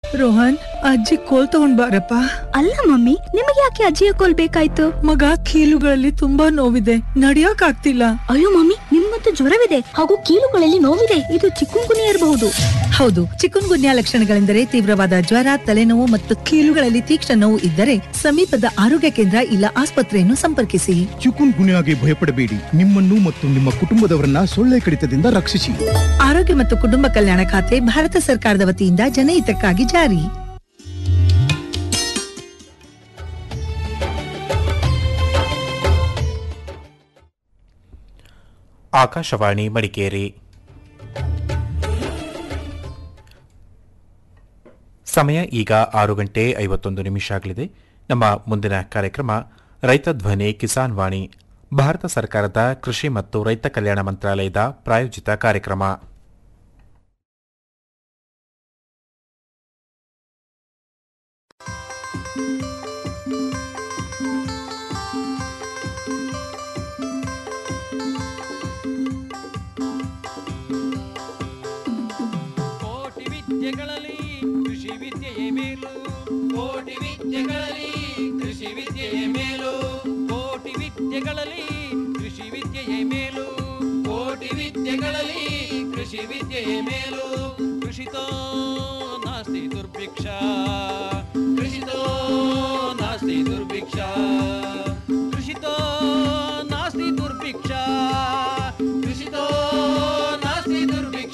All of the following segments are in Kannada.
ರೋಹನ್ ಅಜ್ಜಿ ಕೋಲ್ ತಗೊಂಡ್ ಬಾರಪ್ಪ ಅಲ್ಲ ಮಮ್ಮಿ ನಿಮಗೆ ಯಾಕೆ ಅಜ್ಜಿಯ ಕೋಲ್ ಬೇಕಾಯ್ತು ಮಗ ಕೀಲುಗಳಲ್ಲಿ ತುಂಬಾ ನೋವಿದೆ ನಡಿಯಕ್ ಆಗ್ತಿಲ್ಲ ಅಯ್ಯೋ ಮಮ್ಮಿ ನಿಮ್ಮಂತೂ ಜ್ವರವಿದೆ ಹಾಗೂ ಕೀಲುಗಳಲ್ಲಿ ನೋವಿದೆ ಇದು ಚಿಕ್ಕುಂಗುನಿ ಇರಬಹುದು ಹೌದು ಚಿಕುನ್ ಗುನ್ಯಾ ಲಕ್ಷಣಗಳೆಂದರೆ ತೀವ್ರವಾದ ಜ್ವರ ತಲೆನೋವು ಮತ್ತು ಕೀಲುಗಳಲ್ಲಿ ತೀಕ್ಷ್ಣ ನೋವು ಇದ್ದರೆ ಸಮೀಪದ ಆರೋಗ್ಯ ಕೇಂದ್ರ ಇಲ್ಲ ಆಸ್ಪತ್ರೆಯನ್ನು ಸಂಪರ್ಕಿಸಿ ಚಿಕುನ್ ಗುನ್ಯಾಗೆ ಭಯಪಡಬೇಡಿ ನಿಮ್ಮನ್ನು ಮತ್ತು ನಿಮ್ಮ ಕುಟುಂಬದವರನ್ನ ಸೊಳ್ಳೆ ಕಡಿತದಿಂದ ರಕ್ಷಿಸಿ ಆರೋಗ್ಯ ಮತ್ತು ಕುಟುಂಬ ಕಲ್ಯಾಣ ಖಾತೆ ಭಾರತ ಸರ್ಕಾರದ ವತಿಯಿಂದ ಜನಹಿತಕ್ಕಾಗಿ ಜಾರಿ ಆಕಾಶವಾಣಿ ಮಡಿಕೇರಿ ಸಮಯ ಈಗ ಆರು ಗಂಟೆ ಐವತ್ತೊಂದು ನಿಮಿಷ ಆಗಲಿದೆ ನಮ್ಮ ಮುಂದಿನ ಕಾರ್ಯಕ್ರಮ ರೈತ ಧ್ವನಿ ಕಿಸಾನ್ ವಾಣಿ ಭಾರತ ಸರ್ಕಾರದ ಕೃಷಿ ಮತ್ತು ರೈತ ಕಲ್ಯಾಣ ಮಂತ್ರಾಲಯದ ಪ್ರಾಯೋಜಿತ ಕಾರ್ಯಕ್ರಮ ಕೋಟಿ ವಿದ್ಯೆಗಳಲ್ಲಿ ಕೃಷಿ ವಿದ್ಯೆಯೇ ಮೇಲು ಕೋಟಿ ವಿದ್ಯೆಗಳಲ್ಲಿ ಕೃಷಿ ವಿದ್ಯೆಯೇ ಮೇಲು ಕೋಟಿ ವಿದ್ಯೆಗಳಲ್ಲಿ ಕೃಷಿ ವಿದ್ಯೆಯೇ ಮೇಲು ಕೋಟಿ ವಿದ್ಯೆಗಳಲ್ಲಿ ಕೃಷಿ ವಿದ್ಯೆಯೇ ಮೇಲು ಕೃಷಿತೋ ನಾಸ್ತಿ ದುರ್ಭಿಕ್ಷ ಕೃಷಿತೋ ನಾಸ್ತಿ ದುರ್ಭಿಕ್ಷ ಕೃಷಿತೋ ನಾಸ್ತಿ ದುರ್ಭಿಕ್ಷ ಕೃಷಿತೋ ನಾಸ್ತಿ ದುರ್ಭಿಕ್ಷ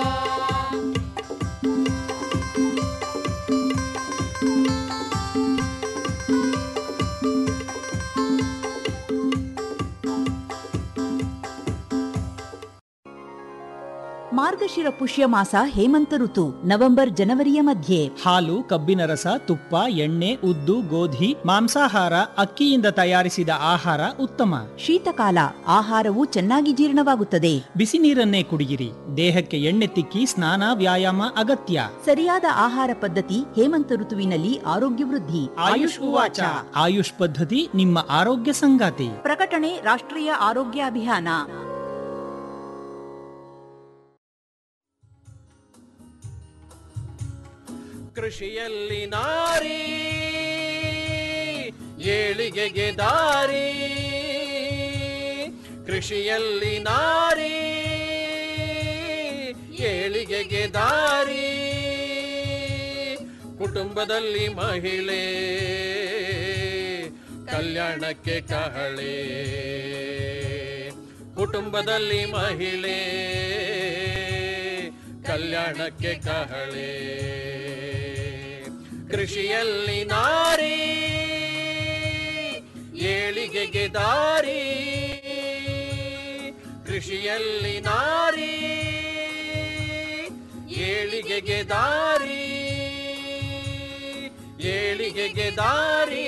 ಮಾರ್ಗಶಿರ ಪುಷ್ಯ ಮಾಸ ಹೇಮಂತ ಋತು ನವೆಂಬರ್ ಜನವರಿಯ ಮಧ್ಯೆ ಹಾಲು ಕಬ್ಬಿನ ರಸ ತುಪ್ಪ ಎಣ್ಣೆ ಉದ್ದು ಗೋಧಿ ಮಾಂಸಾಹಾರ ಅಕ್ಕಿಯಿಂದ ತಯಾರಿಸಿದ ಆಹಾರ ಉತ್ತಮ ಶೀತಕಾಲ ಆಹಾರವು ಚೆನ್ನಾಗಿ ಜೀರ್ಣವಾಗುತ್ತದೆ ಬಿಸಿ ನೀರನ್ನೇ ಕುಡಿಯಿರಿ ದೇಹಕ್ಕೆ ಎಣ್ಣೆ ತಿಕ್ಕಿ ಸ್ನಾನ ವ್ಯಾಯಾಮ ಅಗತ್ಯ ಸರಿಯಾದ ಆಹಾರ ಪದ್ಧತಿ ಹೇಮಂತ ಋತುವಿನಲ್ಲಿ ಆರೋಗ್ಯ ವೃದ್ಧಿ ಆಯುಷ್ ಉವಾಚ ಆಯುಷ್ ಪದ್ಧತಿ ನಿಮ್ಮ ಆರೋಗ್ಯ ಸಂಗಾತಿ ಪ್ರಕಟಣೆ ರಾಷ್ಟ್ರೀಯ ಆರೋಗ್ಯ ಅಭಿಯಾನ ಕೃಷಿಯಲ್ಲಿ ನಾರಿ ಏಳಿಗೆಗೆ ದಾರಿ ಕೃಷಿಯಲ್ಲಿ ನಾರಿ ಏಳಿಗೆಗೆ ದಾರಿ ಕುಟುಂಬದಲ್ಲಿ ಮಹಿಳೆ ಕಲ್ಯಾಣಕ್ಕೆ ಕಹಳೆ ಕುಟುಂಬದಲ್ಲಿ ಮಹಿಳೆ ಕಲ್ಯಾಣಕ್ಕೆ ಕಹಳೆ ಕೃಷಿಯಲ್ಲಿ ನಾರಿ ಏಳಿಗೆಗೆ ದಾರಿ ಕೃಷಿಯಲ್ಲಿ ನಾರಿ ಏಳಿಗೆಗೆ ದಾರಿ ಏಳಿಗೆಗೆ ದಾರಿ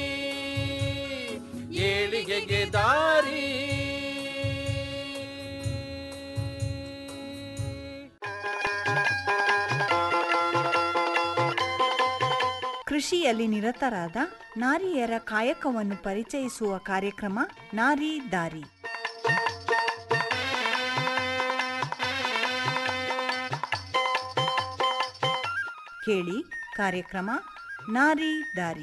ಏಳಿಗೆಗೆ ದಾರಿ ಕೃಷಿಯಲ್ಲಿ ನಿರತರಾದ ನಾರಿಯರ ಕಾಯಕವನ್ನು ಪರಿಚಯಿಸುವ ಕಾರ್ಯಕ್ರಮ ನಾರಿ ದಾರಿ ಕೇಳಿ ಕಾರ್ಯಕ್ರಮ ನಾರಿ ದಾರಿ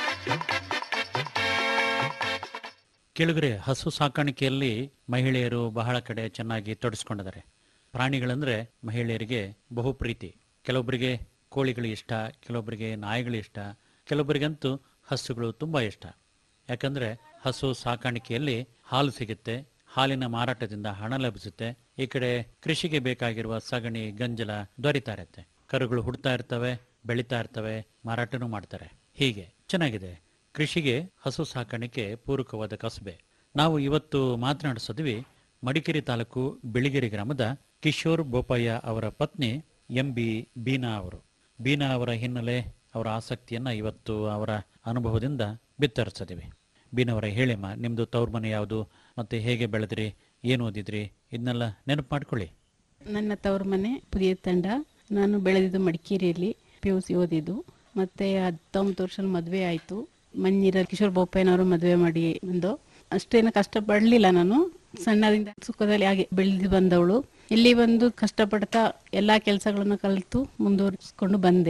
ಕೆಳಗರೆ ಹಸು ಸಾಕಾಣಿಕೆಯಲ್ಲಿ ಮಹಿಳೆಯರು ಬಹಳ ಕಡೆ ಚೆನ್ನಾಗಿ ತೊಡಸ್ಕೊಂಡಿದ್ದಾರೆ ಪ್ರಾಣಿಗಳಂದ್ರೆ ಮಹಿಳೆಯರಿಗೆ ಬಹು ಪ್ರೀತಿ ಕೆಲವೊಬ್ಬರಿಗೆ ಕೋಳಿಗಳು ಇಷ್ಟ ಕೆಲವೊಬ್ಬರಿಗೆ ನಾಯಿಗಳು ಇಷ್ಟ ಕೆಲವೊಬ್ಬರಿಗಂತೂ ಹಸುಗಳು ತುಂಬ ಇಷ್ಟ ಯಾಕಂದ್ರೆ ಹಸು ಸಾಕಾಣಿಕೆಯಲ್ಲಿ ಹಾಲು ಸಿಗುತ್ತೆ ಹಾಲಿನ ಮಾರಾಟದಿಂದ ಹಣ ಲಭಿಸುತ್ತೆ ಈ ಕಡೆ ಕೃಷಿಗೆ ಬೇಕಾಗಿರುವ ಸಗಣಿ ಗಂಜಲ ದೊರೀತಾ ಇರುತ್ತೆ ಕರುಗಳು ಹುಡ್ತಾ ಇರ್ತವೆ ಬೆಳೀತಾ ಇರ್ತವೆ ಮಾರಾಟನೂ ಮಾಡ್ತಾರೆ ಹೀಗೆ ಚೆನ್ನಾಗಿದೆ ಕೃಷಿಗೆ ಹಸು ಸಾಕಾಣಿಕೆ ಪೂರಕವಾದ ಕಸುಬೆ ನಾವು ಇವತ್ತು ಮಾತನಾಡಿಸಿದ್ವಿ ಮಡಿಕೇರಿ ತಾಲೂಕು ಬಿಳಿಗೆರೆ ಗ್ರಾಮದ ಕಿಶೋರ್ ಬೋಪಯ್ಯ ಅವರ ಪತ್ನಿ ಎಂ ಬಿ ಬೀನಾ ಅವರು ಬೀನಾ ಅವರ ಹಿನ್ನೆಲೆ ಅವರ ಆಸಕ್ತಿಯನ್ನ ಇವತ್ತು ಅವರ ಅನುಭವದಿಂದ ಬಿತ್ತರಿಸಿದಿವಿ ಬೀನವರ ಹೇಳಿಮ್ಮ ನಿಮ್ದು ತವ್ರ ಮನೆ ಯಾವುದು ಮತ್ತೆ ಹೇಗೆ ಬೆಳೆದ್ರಿ ಏನು ಓದಿದ್ರಿ ಇದನ್ನೆಲ್ಲ ನೆನಪು ಮಾಡ್ಕೊಳ್ಳಿ ನನ್ನ ತವ್ರ ಮನೆ ಪುದಿಯ ತಂಡ ನಾನು ಬೆಳೆದಿದ್ದು ಮಡಿಕೇರಿಯಲ್ಲಿ ಪಿ ಯು ಸಿ ಓದಿದ್ದು ಮತ್ತೆ ಹತ್ತೊಂಬತ್ತು ವರ್ಷ ಮದುವೆ ಆಯಿತು ಮഞ്ഞിರ ಕಿಶೋರ್ ಬೋಪಯ್ಯನವರು ಮದುವೆ ಮಾಡಿ ಬಂದು ಅಷ್ಟೇನು ಕಷ್ಟ ಪಡಲಿಲ್ಲ ನಾನು ಸಣ್ಣದಿಂದ ಸುಖದಲ್ಲಿ ಹಾಗೆ ಬೆಳೆದು ಬಂದವಳು ಇಲ್ಲಿ ಬಂದು ಕಷ್ಟಪಡ್ತಾ ಎಲ್ಲಾ ಕೆಲಸಗಳನ್ನು ಕಲಿತು ಮುಂದುವರಿಸ್ಕೊಂಡು ಬಂದೆ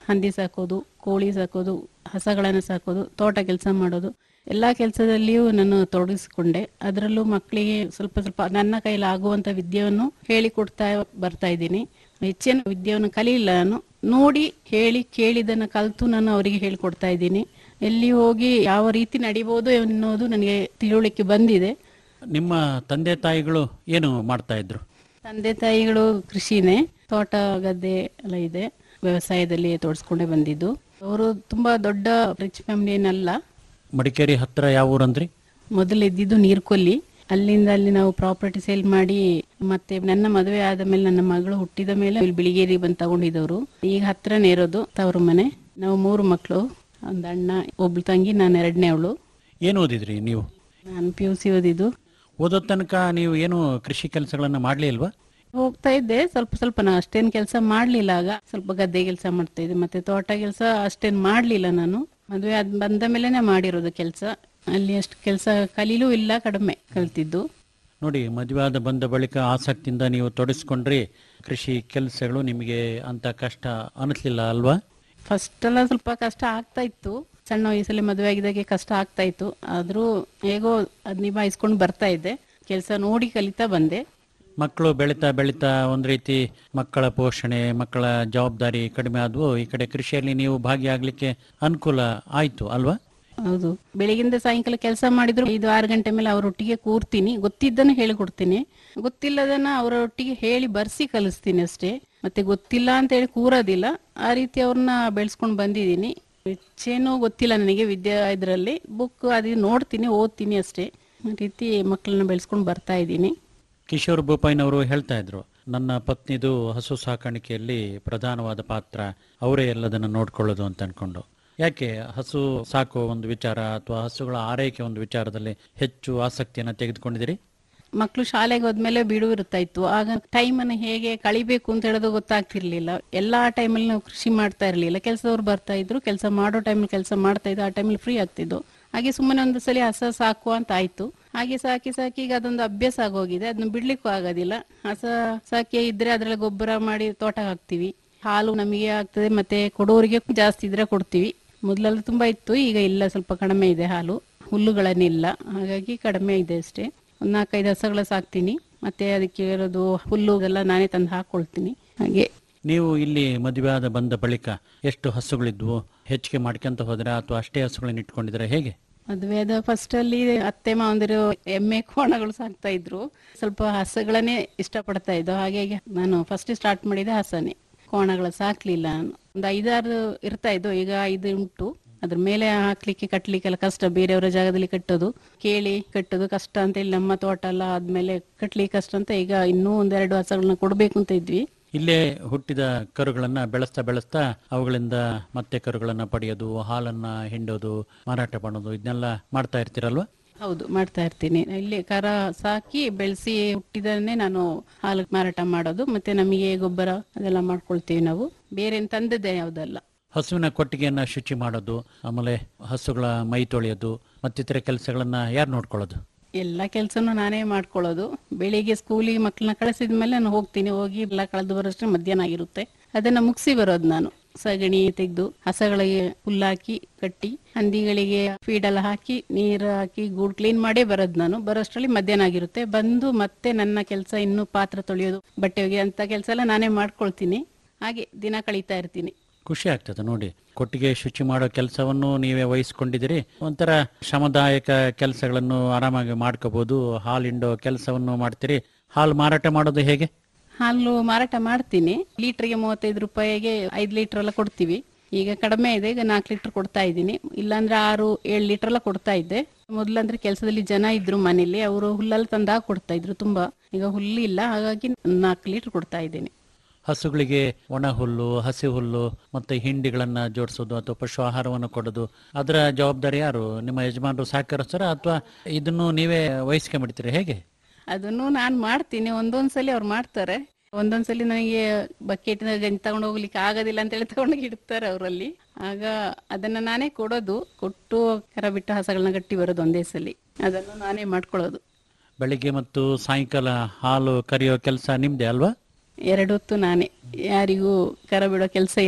ಹಂದಿ ಸಾಕೋದು ಕೋಳಿ ಸಾಕೋದು ಹಸಗಳನ್ನು ಸಾಕೋದು ತೋಟ ಕೆಲಸ ಮಾಡೋದು ಎಲ್ಲ ಕೆಲಸದಲ್ಲಿಯೂ ನಾನು ತೊಡಗಿಸಿಕೊಂಡೆ ಅದರಲ್ಲೂ ಮಕ್ಕಳಿಗೆ ಸ್ವಲ್ಪ ಸ್ವಲ್ಪ ನನ್ನ ಕೈಲಿ ಆಗುವಂತ ವಿದ್ಯೆಯನ್ನು ಹೇಳಿಕೊಡ್ತಾ ಬರ್ತಾ ಇದ್ದೀನಿ ಹೆಚ್ಚಿನ ವಿದ್ಯೆಯನ್ನು ಕಲಿಯಿಲ್ಲ ನಾನು ನೋಡಿ ಹೇಳಿ ಕೇಳಿದನ್ನ ಕಲಿತು ನಾನು ಅವರಿಗೆ ಹೇಳಿಕೊಡ್ತಾ ಇದ್ದೀನಿ ಎಲ್ಲಿ ಹೋಗಿ ಯಾವ ರೀತಿ ನಡಿಬಹುದು ಅನ್ನೋದು ನನಗೆ ತಿಳುವಳಿಕೆ ಬಂದಿದೆ ನಿಮ್ಮ ತಂದೆ ತಾಯಿಗಳು ಏನು ಮಾಡ್ತಾ ಇದ್ರು ತಂದೆ ತಾಯಿಗಳು ಕೃಷಿನೇ ತೋಟ ಗದ್ದೆ ಎಲ್ಲ ಇದೆ ವ್ಯವಸಾಯದಲ್ಲಿ ತೋಡ್ಸ್ಕೊಂಡೇ ಬಂದಿದ್ದು ಅವರು ತುಂಬಾ ದೊಡ್ಡ ರಿಚ್ ಫ್ಯಾಮಿಲಿ ಏನಲ್ಲ ಮಡಿಕೇರಿ ಹತ್ರ ಯಾವ ಊರಂದ್ರಿ ಮೊದಲು ಇದ್ದಿದ್ದು ನೀರ್ಕೊಲ್ಲಿ ಅಲ್ಲಿಂದ ಅಲ್ಲಿ ನಾವು ಪ್ರಾಪರ್ಟಿ ಸೇಲ್ ಮಾಡಿ ಮತ್ತೆ ನನ್ನ ಮದುವೆ ಆದ ಮೇಲೆ ನನ್ನ ಮಗಳು ಹುಟ್ಟಿದ ಮೇಲೆ ಇಲ್ಲಿ ಬಿಳಿಗೇರಿ ಬಂದು ತಗೊಂಡಿದ್ದವರು ಈಗ ಹತ್ರನೇ ಇರೋದು ತವರು ಮನೆ ನಾವು ಮೂರು ಮಕ್ಕಳು ಒಂದು ಅಣ್ಣ ಒಬ್ಳು ತಂಗಿ ನಾನು ಎರಡನೇ ಅವಳು ಏನು ಓದಿದ್ರಿ ನೀವು ನಾನು ಪಿ ಯು ಸಿ ಓದಿದ್ದು ಓದೋ ತನಕ ನೀವು ಏನು ಕೃಷಿ ಕೆಲಸಗಳನ್ನ ಮಾಡ್ಲೇ ಇಲ್ವಾ ಹೋಗ್ತಾ ಇದ್ದೆ ಸ್ವಲ್ಪ ಸ್ವಲ್ಪ ನಾ ಅಷ್ಟೇನ್ ಕೆಲಸ ಮಾಡ್ಲಿಲ್ಲ ಆಗ ಸ್ವಲ್ಪ ಗದ್ದೆ ಕೆಲಸ ಮಾಡ್ತಾ ಇದ್ದೆ ಮತ್ತೆ ತೋಟ ಕೆಲಸ ಅಷ್ಟೇನ್ ಮಾಡ್ಲಿಲ್ಲ ನಾನು ಮದುವೆ ಆದ್ ಬಂದ ಮೇಲೆನೆ ಮಾಡಿರೋದು ಕೆಲಸ ಅಲ್ಲಿ ಅಷ್ಟು ಕೆಲಸ ಕಲೀಲೂ ಇಲ್ಲ ಕಡಿಮೆ ಕಲ್ತಿದ್ದು ನೋಡಿ ಮದುವೆಯಾದ ಬಂದ ಬಳಿಕ ಆಸಕ್ತಿಯಿಂದ ನೀವು ತೊಡಗಿಸ್ಕೊಂಡ್ರಿ ಕೃಷಿ ಕೆಲಸಗಳು ನಿಮಗೆ ಅಂತ ಕಷ್ಟ ಅನಿಸ್ಲಿಲ್ಲ ಅಲ್ವಾ ಫಸ್ಟ್ ಎಲ್ಲ ಸ್ವಲ್ಪ ಕಷ್ಟ ಆಗ್ತಾ ಇತ್ತು ಸಣ್ಣ ವಯಸ್ಸಲ್ಲಿ ಮದುವೆ ಆಗಿದಾಗೆ ಕಷ್ಟ ಆಗ್ತಾ ಇತ್ತು ಆದ್ರೂ ಹೇಗೋ ಅದ್ ನಿಭಾಯಿಸ್ಕೊಂಡು ಬರ್ತಾ ಇದ್ದೆ ಕೆಲಸ ನೋಡಿ ಕಲಿತಾ ಬಂದೆ ಮಕ್ಕಳು ಬೆಳೀತಾ ಬೆಳೀತಾ ಒಂದ್ ರೀತಿ ಮಕ್ಕಳ ಪೋಷಣೆ ಮಕ್ಕಳ ಜವಾಬ್ದಾರಿ ಕಡಿಮೆ ಆದ್ವು ಈ ಕಡೆ ಕೃಷಿಯಲ್ಲಿ ನೀವು ಭಾಗಿಯಾಗ್ಲಿಕ್ಕೆ ಅನುಕೂಲ ಆಯ್ತು ಅಲ್ವಾ ಹೌದು ಬೆಳಿಗಿಂದ ಸಾಯಂಕಾಲ ಕೆಲಸ ಮಾಡಿದ್ರು ಐದು ಆರು ಗಂಟೆ ಮೇಲೆ ಅವರೊಟ್ಟಿಗೆ ಕೂರ್ತೀನಿ ಗೊತ್ತಿದ್ದನ್ನು ಹೇಳಿಕೊಡ್ತೀನಿ ಗೊತ್ತಿಲ್ಲದನ್ನ ಅವರೊಟ್ಟಿಗೆ ಹೇಳಿ ಬರ್ಸಿ ಕಲಿಸ್ತೀನಿ ಅಷ್ಟೇ ಮತ್ತೆ ಗೊತ್ತಿಲ್ಲ ಅಂತ ಹೇಳಿ ಕೂರೋದಿಲ್ಲ ಆ ರೀತಿ ಅವ್ರನ್ನ ಬೆಳೆಸ್ಕೊಂಡು ಬಂದಿದ್ದೀನಿ ಹೆಚ್ಚೇನೂ ಗೊತ್ತಿಲ್ಲ ನನಗೆ ವಿದ್ಯಾ ಇದರಲ್ಲಿ ಬುಕ್ ಅದು ನೋಡ್ತೀನಿ ಓದ್ತೀನಿ ಅಷ್ಟೇ ಆ ರೀತಿ ಮಕ್ಕಳನ್ನ ಬೆಳೆಸ್ಕೊಂಡು ಬರ್ತಾ ಇದ್ದೀನಿ ಕಿಶೋರ್ ಬೋಪಾಯ್ನವರು ಹೇಳ್ತಾ ಇದ್ರು ನನ್ನ ಪತ್ನಿದು ಹಸು ಸಾಕಾಣಿಕೆಯಲ್ಲಿ ಪ್ರಧಾನವಾದ ಪಾತ್ರ ಅವರೇ ಎಲ್ಲದನ್ನು ನೋಡ್ಕೊಳ್ಳೋದು ಅಂತ ಅನ್ಕೊಂಡು ಯಾಕೆ ಹಸು ಸಾಕೋ ಒಂದು ವಿಚಾರ ಅಥವಾ ಹಸುಗಳ ಆರೈಕೆ ಒಂದು ವಿಚಾರದಲ್ಲಿ ಹೆಚ್ಚು ಆಸಕ್ತಿಯನ್ನು ತೆಗೆದುಕೊಂಡಿದ್ದೀರಿ ಮಕ್ಕಳು ಶಾಲೆಗೆ ಹೋದ್ಮೇಲೆ ಬಿಡು ಇರ್ತಾ ಇತ್ತು ಆಗ ಟೈಮ್ ಅನ್ನು ಹೇಗೆ ಕಳಿಬೇಕು ಅಂತ ಹೇಳೋದು ಗೊತ್ತಾಗ್ತಿರ್ಲಿಲ್ಲ ಎಲ್ಲಾ ಟೈಮಲ್ಲಿ ನಾವು ಕೃಷಿ ಮಾಡ್ತಾ ಇರ್ಲಿಲ್ಲ ಕೆಲಸದವ್ರು ಬರ್ತಾ ಇದ್ರು ಕೆಲಸ ಮಾಡೋ ಟೈಮಲ್ಲಿ ಕೆಲಸ ಮಾಡ್ತಾ ಇದ್ದು ಆ ಟೈಮಲ್ಲಿ ಫ್ರೀ ಆಗ್ತಿದ್ದು ಹಾಗೆ ಸುಮ್ಮನೆ ಒಂದು ಸಲ ಹಸ ಸಾಕು ಅಂತ ಆಯ್ತು ಹಾಗೆ ಸಾಕಿ ಸಾಕಿ ಈಗ ಅದೊಂದು ಅಭ್ಯಾಸ ಆಗೋಗಿದೆ ಅದನ್ನ ಬಿಡ್ಲಿಕ್ಕೂ ಆಗೋದಿಲ್ಲ ಹಸ ಸಾಕಿ ಇದ್ರೆ ಅದ್ರಲ್ಲಿ ಗೊಬ್ಬರ ಮಾಡಿ ತೋಟ ಹಾಕ್ತಿವಿ ಹಾಲು ನಮಗೆ ಆಗ್ತದೆ ಮತ್ತೆ ಕೊಡೋರಿಗೆ ಜಾಸ್ತಿ ಇದ್ರೆ ಕೊಡ್ತೀವಿ ಮೊದಲೆಲ್ಲ ತುಂಬಾ ಇತ್ತು ಈಗ ಇಲ್ಲ ಸ್ವಲ್ಪ ಕಡಿಮೆ ಇದೆ ಹಾಲು ಹುಲ್ಲುಗಳನ್ನಿಲ್ಲ ಹಾಗಾಗಿ ಕಡಿಮೆ ಇದೆ ಅಷ್ಟೇ ಒಂದು ನಾಲ್ಕೈದು ಹಸಗಳ ಸಾಕ್ತೀನಿ ಮತ್ತೆ ಅದಕ್ಕೆ ಇರೋದು ಹುಲ್ಲು ಎಲ್ಲ ನಾನೇ ತಂದು ಹಾಕೊಳ್ತೀನಿ ಹಾಗೆ ನೀವು ಇಲ್ಲಿ ಮದುವೆಯಾದ ಬಂದ ಬಳಿಕ ಎಷ್ಟು ಹಸುಗಳಿದ್ವು ಹೆಚ್ಚಿಗೆ ಮಾಡ್ಕೊಂತ ಹೋದ್ರೆ ಅಥವಾ ಅಷ್ಟೇ ಹಸುಗಳನ್ನ ಇಟ್ಕೊಂಡಿದ್ರೆ ಹೇಗೆ ಮದುವೆದ ಫಸ್ಟ್ ಅಲ್ಲಿ ಅತ್ತೆ ಮಾವಂದಿರು ಎಮ್ಮೆ ಕೋಣಗಳು ಸಾಕ್ತಾ ಇದ್ರು ಸ್ವಲ್ಪ ಹಸಗಳನ್ನೇ ಇಷ್ಟಪಡ್ತಾ ಇದ್ದು ಹಾಗಾಗಿ ನಾನು ಫಸ್ಟ್ ಸ್ಟಾರ್ಟ್ ಮಾಡಿದೆ ಹಸನೇ ಕೋಣಗಳ ಸಾಕ್ಲಿಲ್ಲ ನಾನು ಒಂದು ಐದಾರು ಇರ್ತಾ ಇದ್ದು ಈಗ ಐದು ಉಂಟು ಅದ್ರ ಮೇಲೆ ಹಾಕ್ಲಿಕ್ಕೆ ಕಟ್ಲಿಕ್ಕೆಲ್ಲ ಕಷ್ಟ ಬೇರೆಯವರ ಜಾಗದಲ್ಲಿ ಕಟ್ಟೋದು ಕೇಳಿ ಕಟ್ಟೋದು ಕಷ್ಟ ಅಂತ ಹೇಳಿ ನಮ್ಮ ತೋಟ ಎಲ್ಲ ಆದ್ಮೇಲೆ ಕಟ್ಲಿಕ್ಕೆ ಕಷ್ಟ ಅಂತ ಈಗ ಇನ್ನೂ ಒಂದೆರಡು ಹಸಗಳನ್ನ ಕೊಡ್ಬೇಕು ಅಂತ ಇದ್ವಿ ಇಲ್ಲೇ ಹುಟ್ಟಿದ ಕರುಗಳನ್ನ ಬೆಳೆಸ್ತಾ ಬೆಳೆಸ್ತಾ ಅವುಗಳಿಂದ ಮತ್ತೆ ಕರುಗಳನ್ನ ಪಡೆಯೋದು ಹಾಲನ್ನ ಹಿಂಡೋದು ಮಾರಾಟ ಮಾಡೋದು ಇದನ್ನೆಲ್ಲ ಮಾಡ್ತಾ ಇರ್ತೀರಲ್ವಾ ಹೌದು ಮಾಡ್ತಾ ಇರ್ತೀನಿ ಇಲ್ಲಿ ಕರ ಸಾಕಿ ಬೆಳೆಸಿ ಹುಟ್ಟಿದನ್ನೇ ನಾನು ಹಾಲು ಮಾರಾಟ ಮಾಡೋದು ಮತ್ತೆ ನಮಗೆ ಗೊಬ್ಬರ ಅದೆಲ್ಲ ಮಾಡ್ಕೊಳ್ತೀವಿ ನಾವು ಬೇರೆ ತಂದದ್ದೇ ಯಾವುದಲ್ಲ ಹಸುವಿನ ಕೊಟ್ಟಿಗೆಯನ್ನ ಶುಚಿ ಮಾಡೋದು ಆಮೇಲೆ ಹಸುಗಳ ಮೈ ತೊಳೆಯೋದು ಮತ್ತಿತರ ಕೆಲಸಗಳನ್ನ ಯಾರು ನೋಡ್ಕೊಳ್ಳೋದು ಎಲ್ಲ ಕೆಲಸನೂ ನಾನೇ ಮಾಡ್ಕೊಳ್ಳೋದು ಬೆಳಿಗ್ಗೆ ಸ್ಕೂಲಿಗೆ ಮಕ್ಕಳನ್ನ ಕಳಿಸಿದ ಮೇಲೆ ನಾನು ಹೋಗ್ತೀನಿ ಹೋಗಿ ಎಲ್ಲ ಕಳೆದು ಬರೋಷ್ಟೇ ಮಧ್ಯಾಹ್ನ ಆಗಿರುತ್ತೆ ಅದನ್ನ ಮುಗಿಸಿ ಬರೋದು ನಾನು ಸಗಣಿ ತೆಗೆದು ಹಸಗಳಿಗೆ ಹುಲ್ಲಾಕಿ ಕಟ್ಟಿ ಹಂದಿಗಳಿಗೆ ಫೀಡ್ ಎಲ್ಲ ಹಾಕಿ ನೀರು ಹಾಕಿ ಗೂಡ್ ಕ್ಲೀನ್ ಮಾಡೇ ಬರೋದು ನಾನು ಬರೋಷ್ಟರಲ್ಲಿ ಮಧ್ಯಾಹ್ನ ಆಗಿರುತ್ತೆ ಬಂದು ಮತ್ತೆ ನನ್ನ ಕೆಲಸ ಇನ್ನು ಪಾತ್ರ ತೊಳೆಯೋದು ಬಟ್ಟೆ ಒಗೆ ಅಂತ ಕೆಲಸ ಎಲ್ಲ ನಾನೇ ಮಾಡ್ಕೊಳ್ತೀನಿ ಹಾಗೆ ದಿನ ಕಳೀತಾ ಇರ್ತೀನಿ ಖುಷಿ ಆಗ್ತದೆ ನೋಡಿ ಕೊಟ್ಟಿಗೆ ಶುಚಿ ಮಾಡೋ ಕೆಲಸವನ್ನು ನೀವೇ ವಹಿಸ್ಕೊಂಡಿದ್ದೀರಿ ಒಂಥರ ಶ್ರಮದಾಯಕ ಕೆಲಸಗಳನ್ನು ಆರಾಮಾಗಿ ಮಾಡ್ಕೋಬಹುದು ಹಾಲು ಹಿಂಡೋ ಕೆಲಸವನ್ನು ಮಾಡ್ತೀರಿ ಹಾಲು ಮಾರಾಟ ಮಾಡೋದು ಹೇಗೆ ಹಾಲು ಮಾರಾಟ ಮಾಡ್ತೀನಿ ಲೀಟರ್ಗೆ ಮೂವತ್ತೈದು ರೂಪಾಯಿಗೆ ಐದು ಲೀಟರ್ ಎಲ್ಲ ಕೊಡ್ತೀವಿ ಈಗ ಕಡಿಮೆ ಇದೆ ಈಗ ನಾಲ್ಕು ಲೀಟರ್ ಕೊಡ್ತಾ ಇದ್ದೀನಿ ಇಲ್ಲಾಂದ್ರೆ ಆರು ಏಳು ಲೀಟರ್ ಎಲ್ಲ ಕೊಡ್ತಾ ಇದ್ದೆ ಮೊದಲಂದ್ರೆ ಕೆಲಸದಲ್ಲಿ ಜನ ಇದ್ರು ಮನೇಲಿ ಅವರು ಹುಲ್ಲೆಲ್ಲ ತಂದಾಗ ಕೊಡ್ತಾ ಇದ್ರು ತುಂಬಾ ಈಗ ಹುಲ್ಲು ಇಲ್ಲ ಹಾಗಾಗಿ ನಾಲ್ಕು ಲೀಟರ್ ಕೊಡ್ತಾ ಇದ್ದೀನಿ ಹಸುಗಳಿಗೆ ಒಣ ಹುಲ್ಲು ಹಸಿ ಹುಲ್ಲು ಮತ್ತೆ ಹಿಂಡಿಗಳನ್ನ ಜೋಡಿಸೋದು ಅಥವಾ ಪಶು ಆಹಾರವನ್ನು ಕೊಡೋದು ಅದರ ಜವಾಬ್ದಾರಿ ಯಾರು ನಿಮ್ಮ ಯಜಮಾನರು ಸಹಕರಿಸ್ತಾರ ಅಥವಾ ಇದನ್ನು ನೀವೇ ವಹಿಸ್ಕೊಂಡ್ಬಿಡ್ತೀರಿ ಹೇಗೆ ಅದನ್ನು ನಾನು ಮಾಡ್ತೀನಿ ಒಂದೊಂದ್ಸಲಿ ಅವ್ರು ಮಾಡ್ತಾರೆ ಒಂದೊಂದ್ಸಲಿ ನನಗೆ ಬಕೆಟ್ ತಗೊಂಡು ಹೋಗ್ಲಿಕ್ಕೆ ಆಗೋದಿಲ್ಲ ಅಂತ ಹೇಳಿ ತಗೊಂಡೋಗಿ ಇಡ್ತಾರೆ ಅವರಲ್ಲಿ ಆಗ ಅದನ್ನ ನಾನೇ ಕೊಡೋದು ಕೊಟ್ಟು ಕರ ಬಿಟ್ಟ ಹಸಗಳನ್ನ ಗಟ್ಟಿ ಬರೋದು ಒಂದೇ ಸಲಿ ಅದನ್ನು ನಾನೇ ಮಾಡ್ಕೊಳ್ಳೋದು ಬೆಳಿಗ್ಗೆ ಮತ್ತು ಸಾಯಂಕಾಲ ಹಾಲು ಕರೆಯೋ ಕೆಲಸ ನಿಮ್ದೇ ಅಲ್ವಾ ಎರಡು ಹೊತ್ತು ನಾನೇ ಯಾರಿಗೂ ಕರ ಬಿಡೋ ಕೆಲಸ ಇಲ್ಲ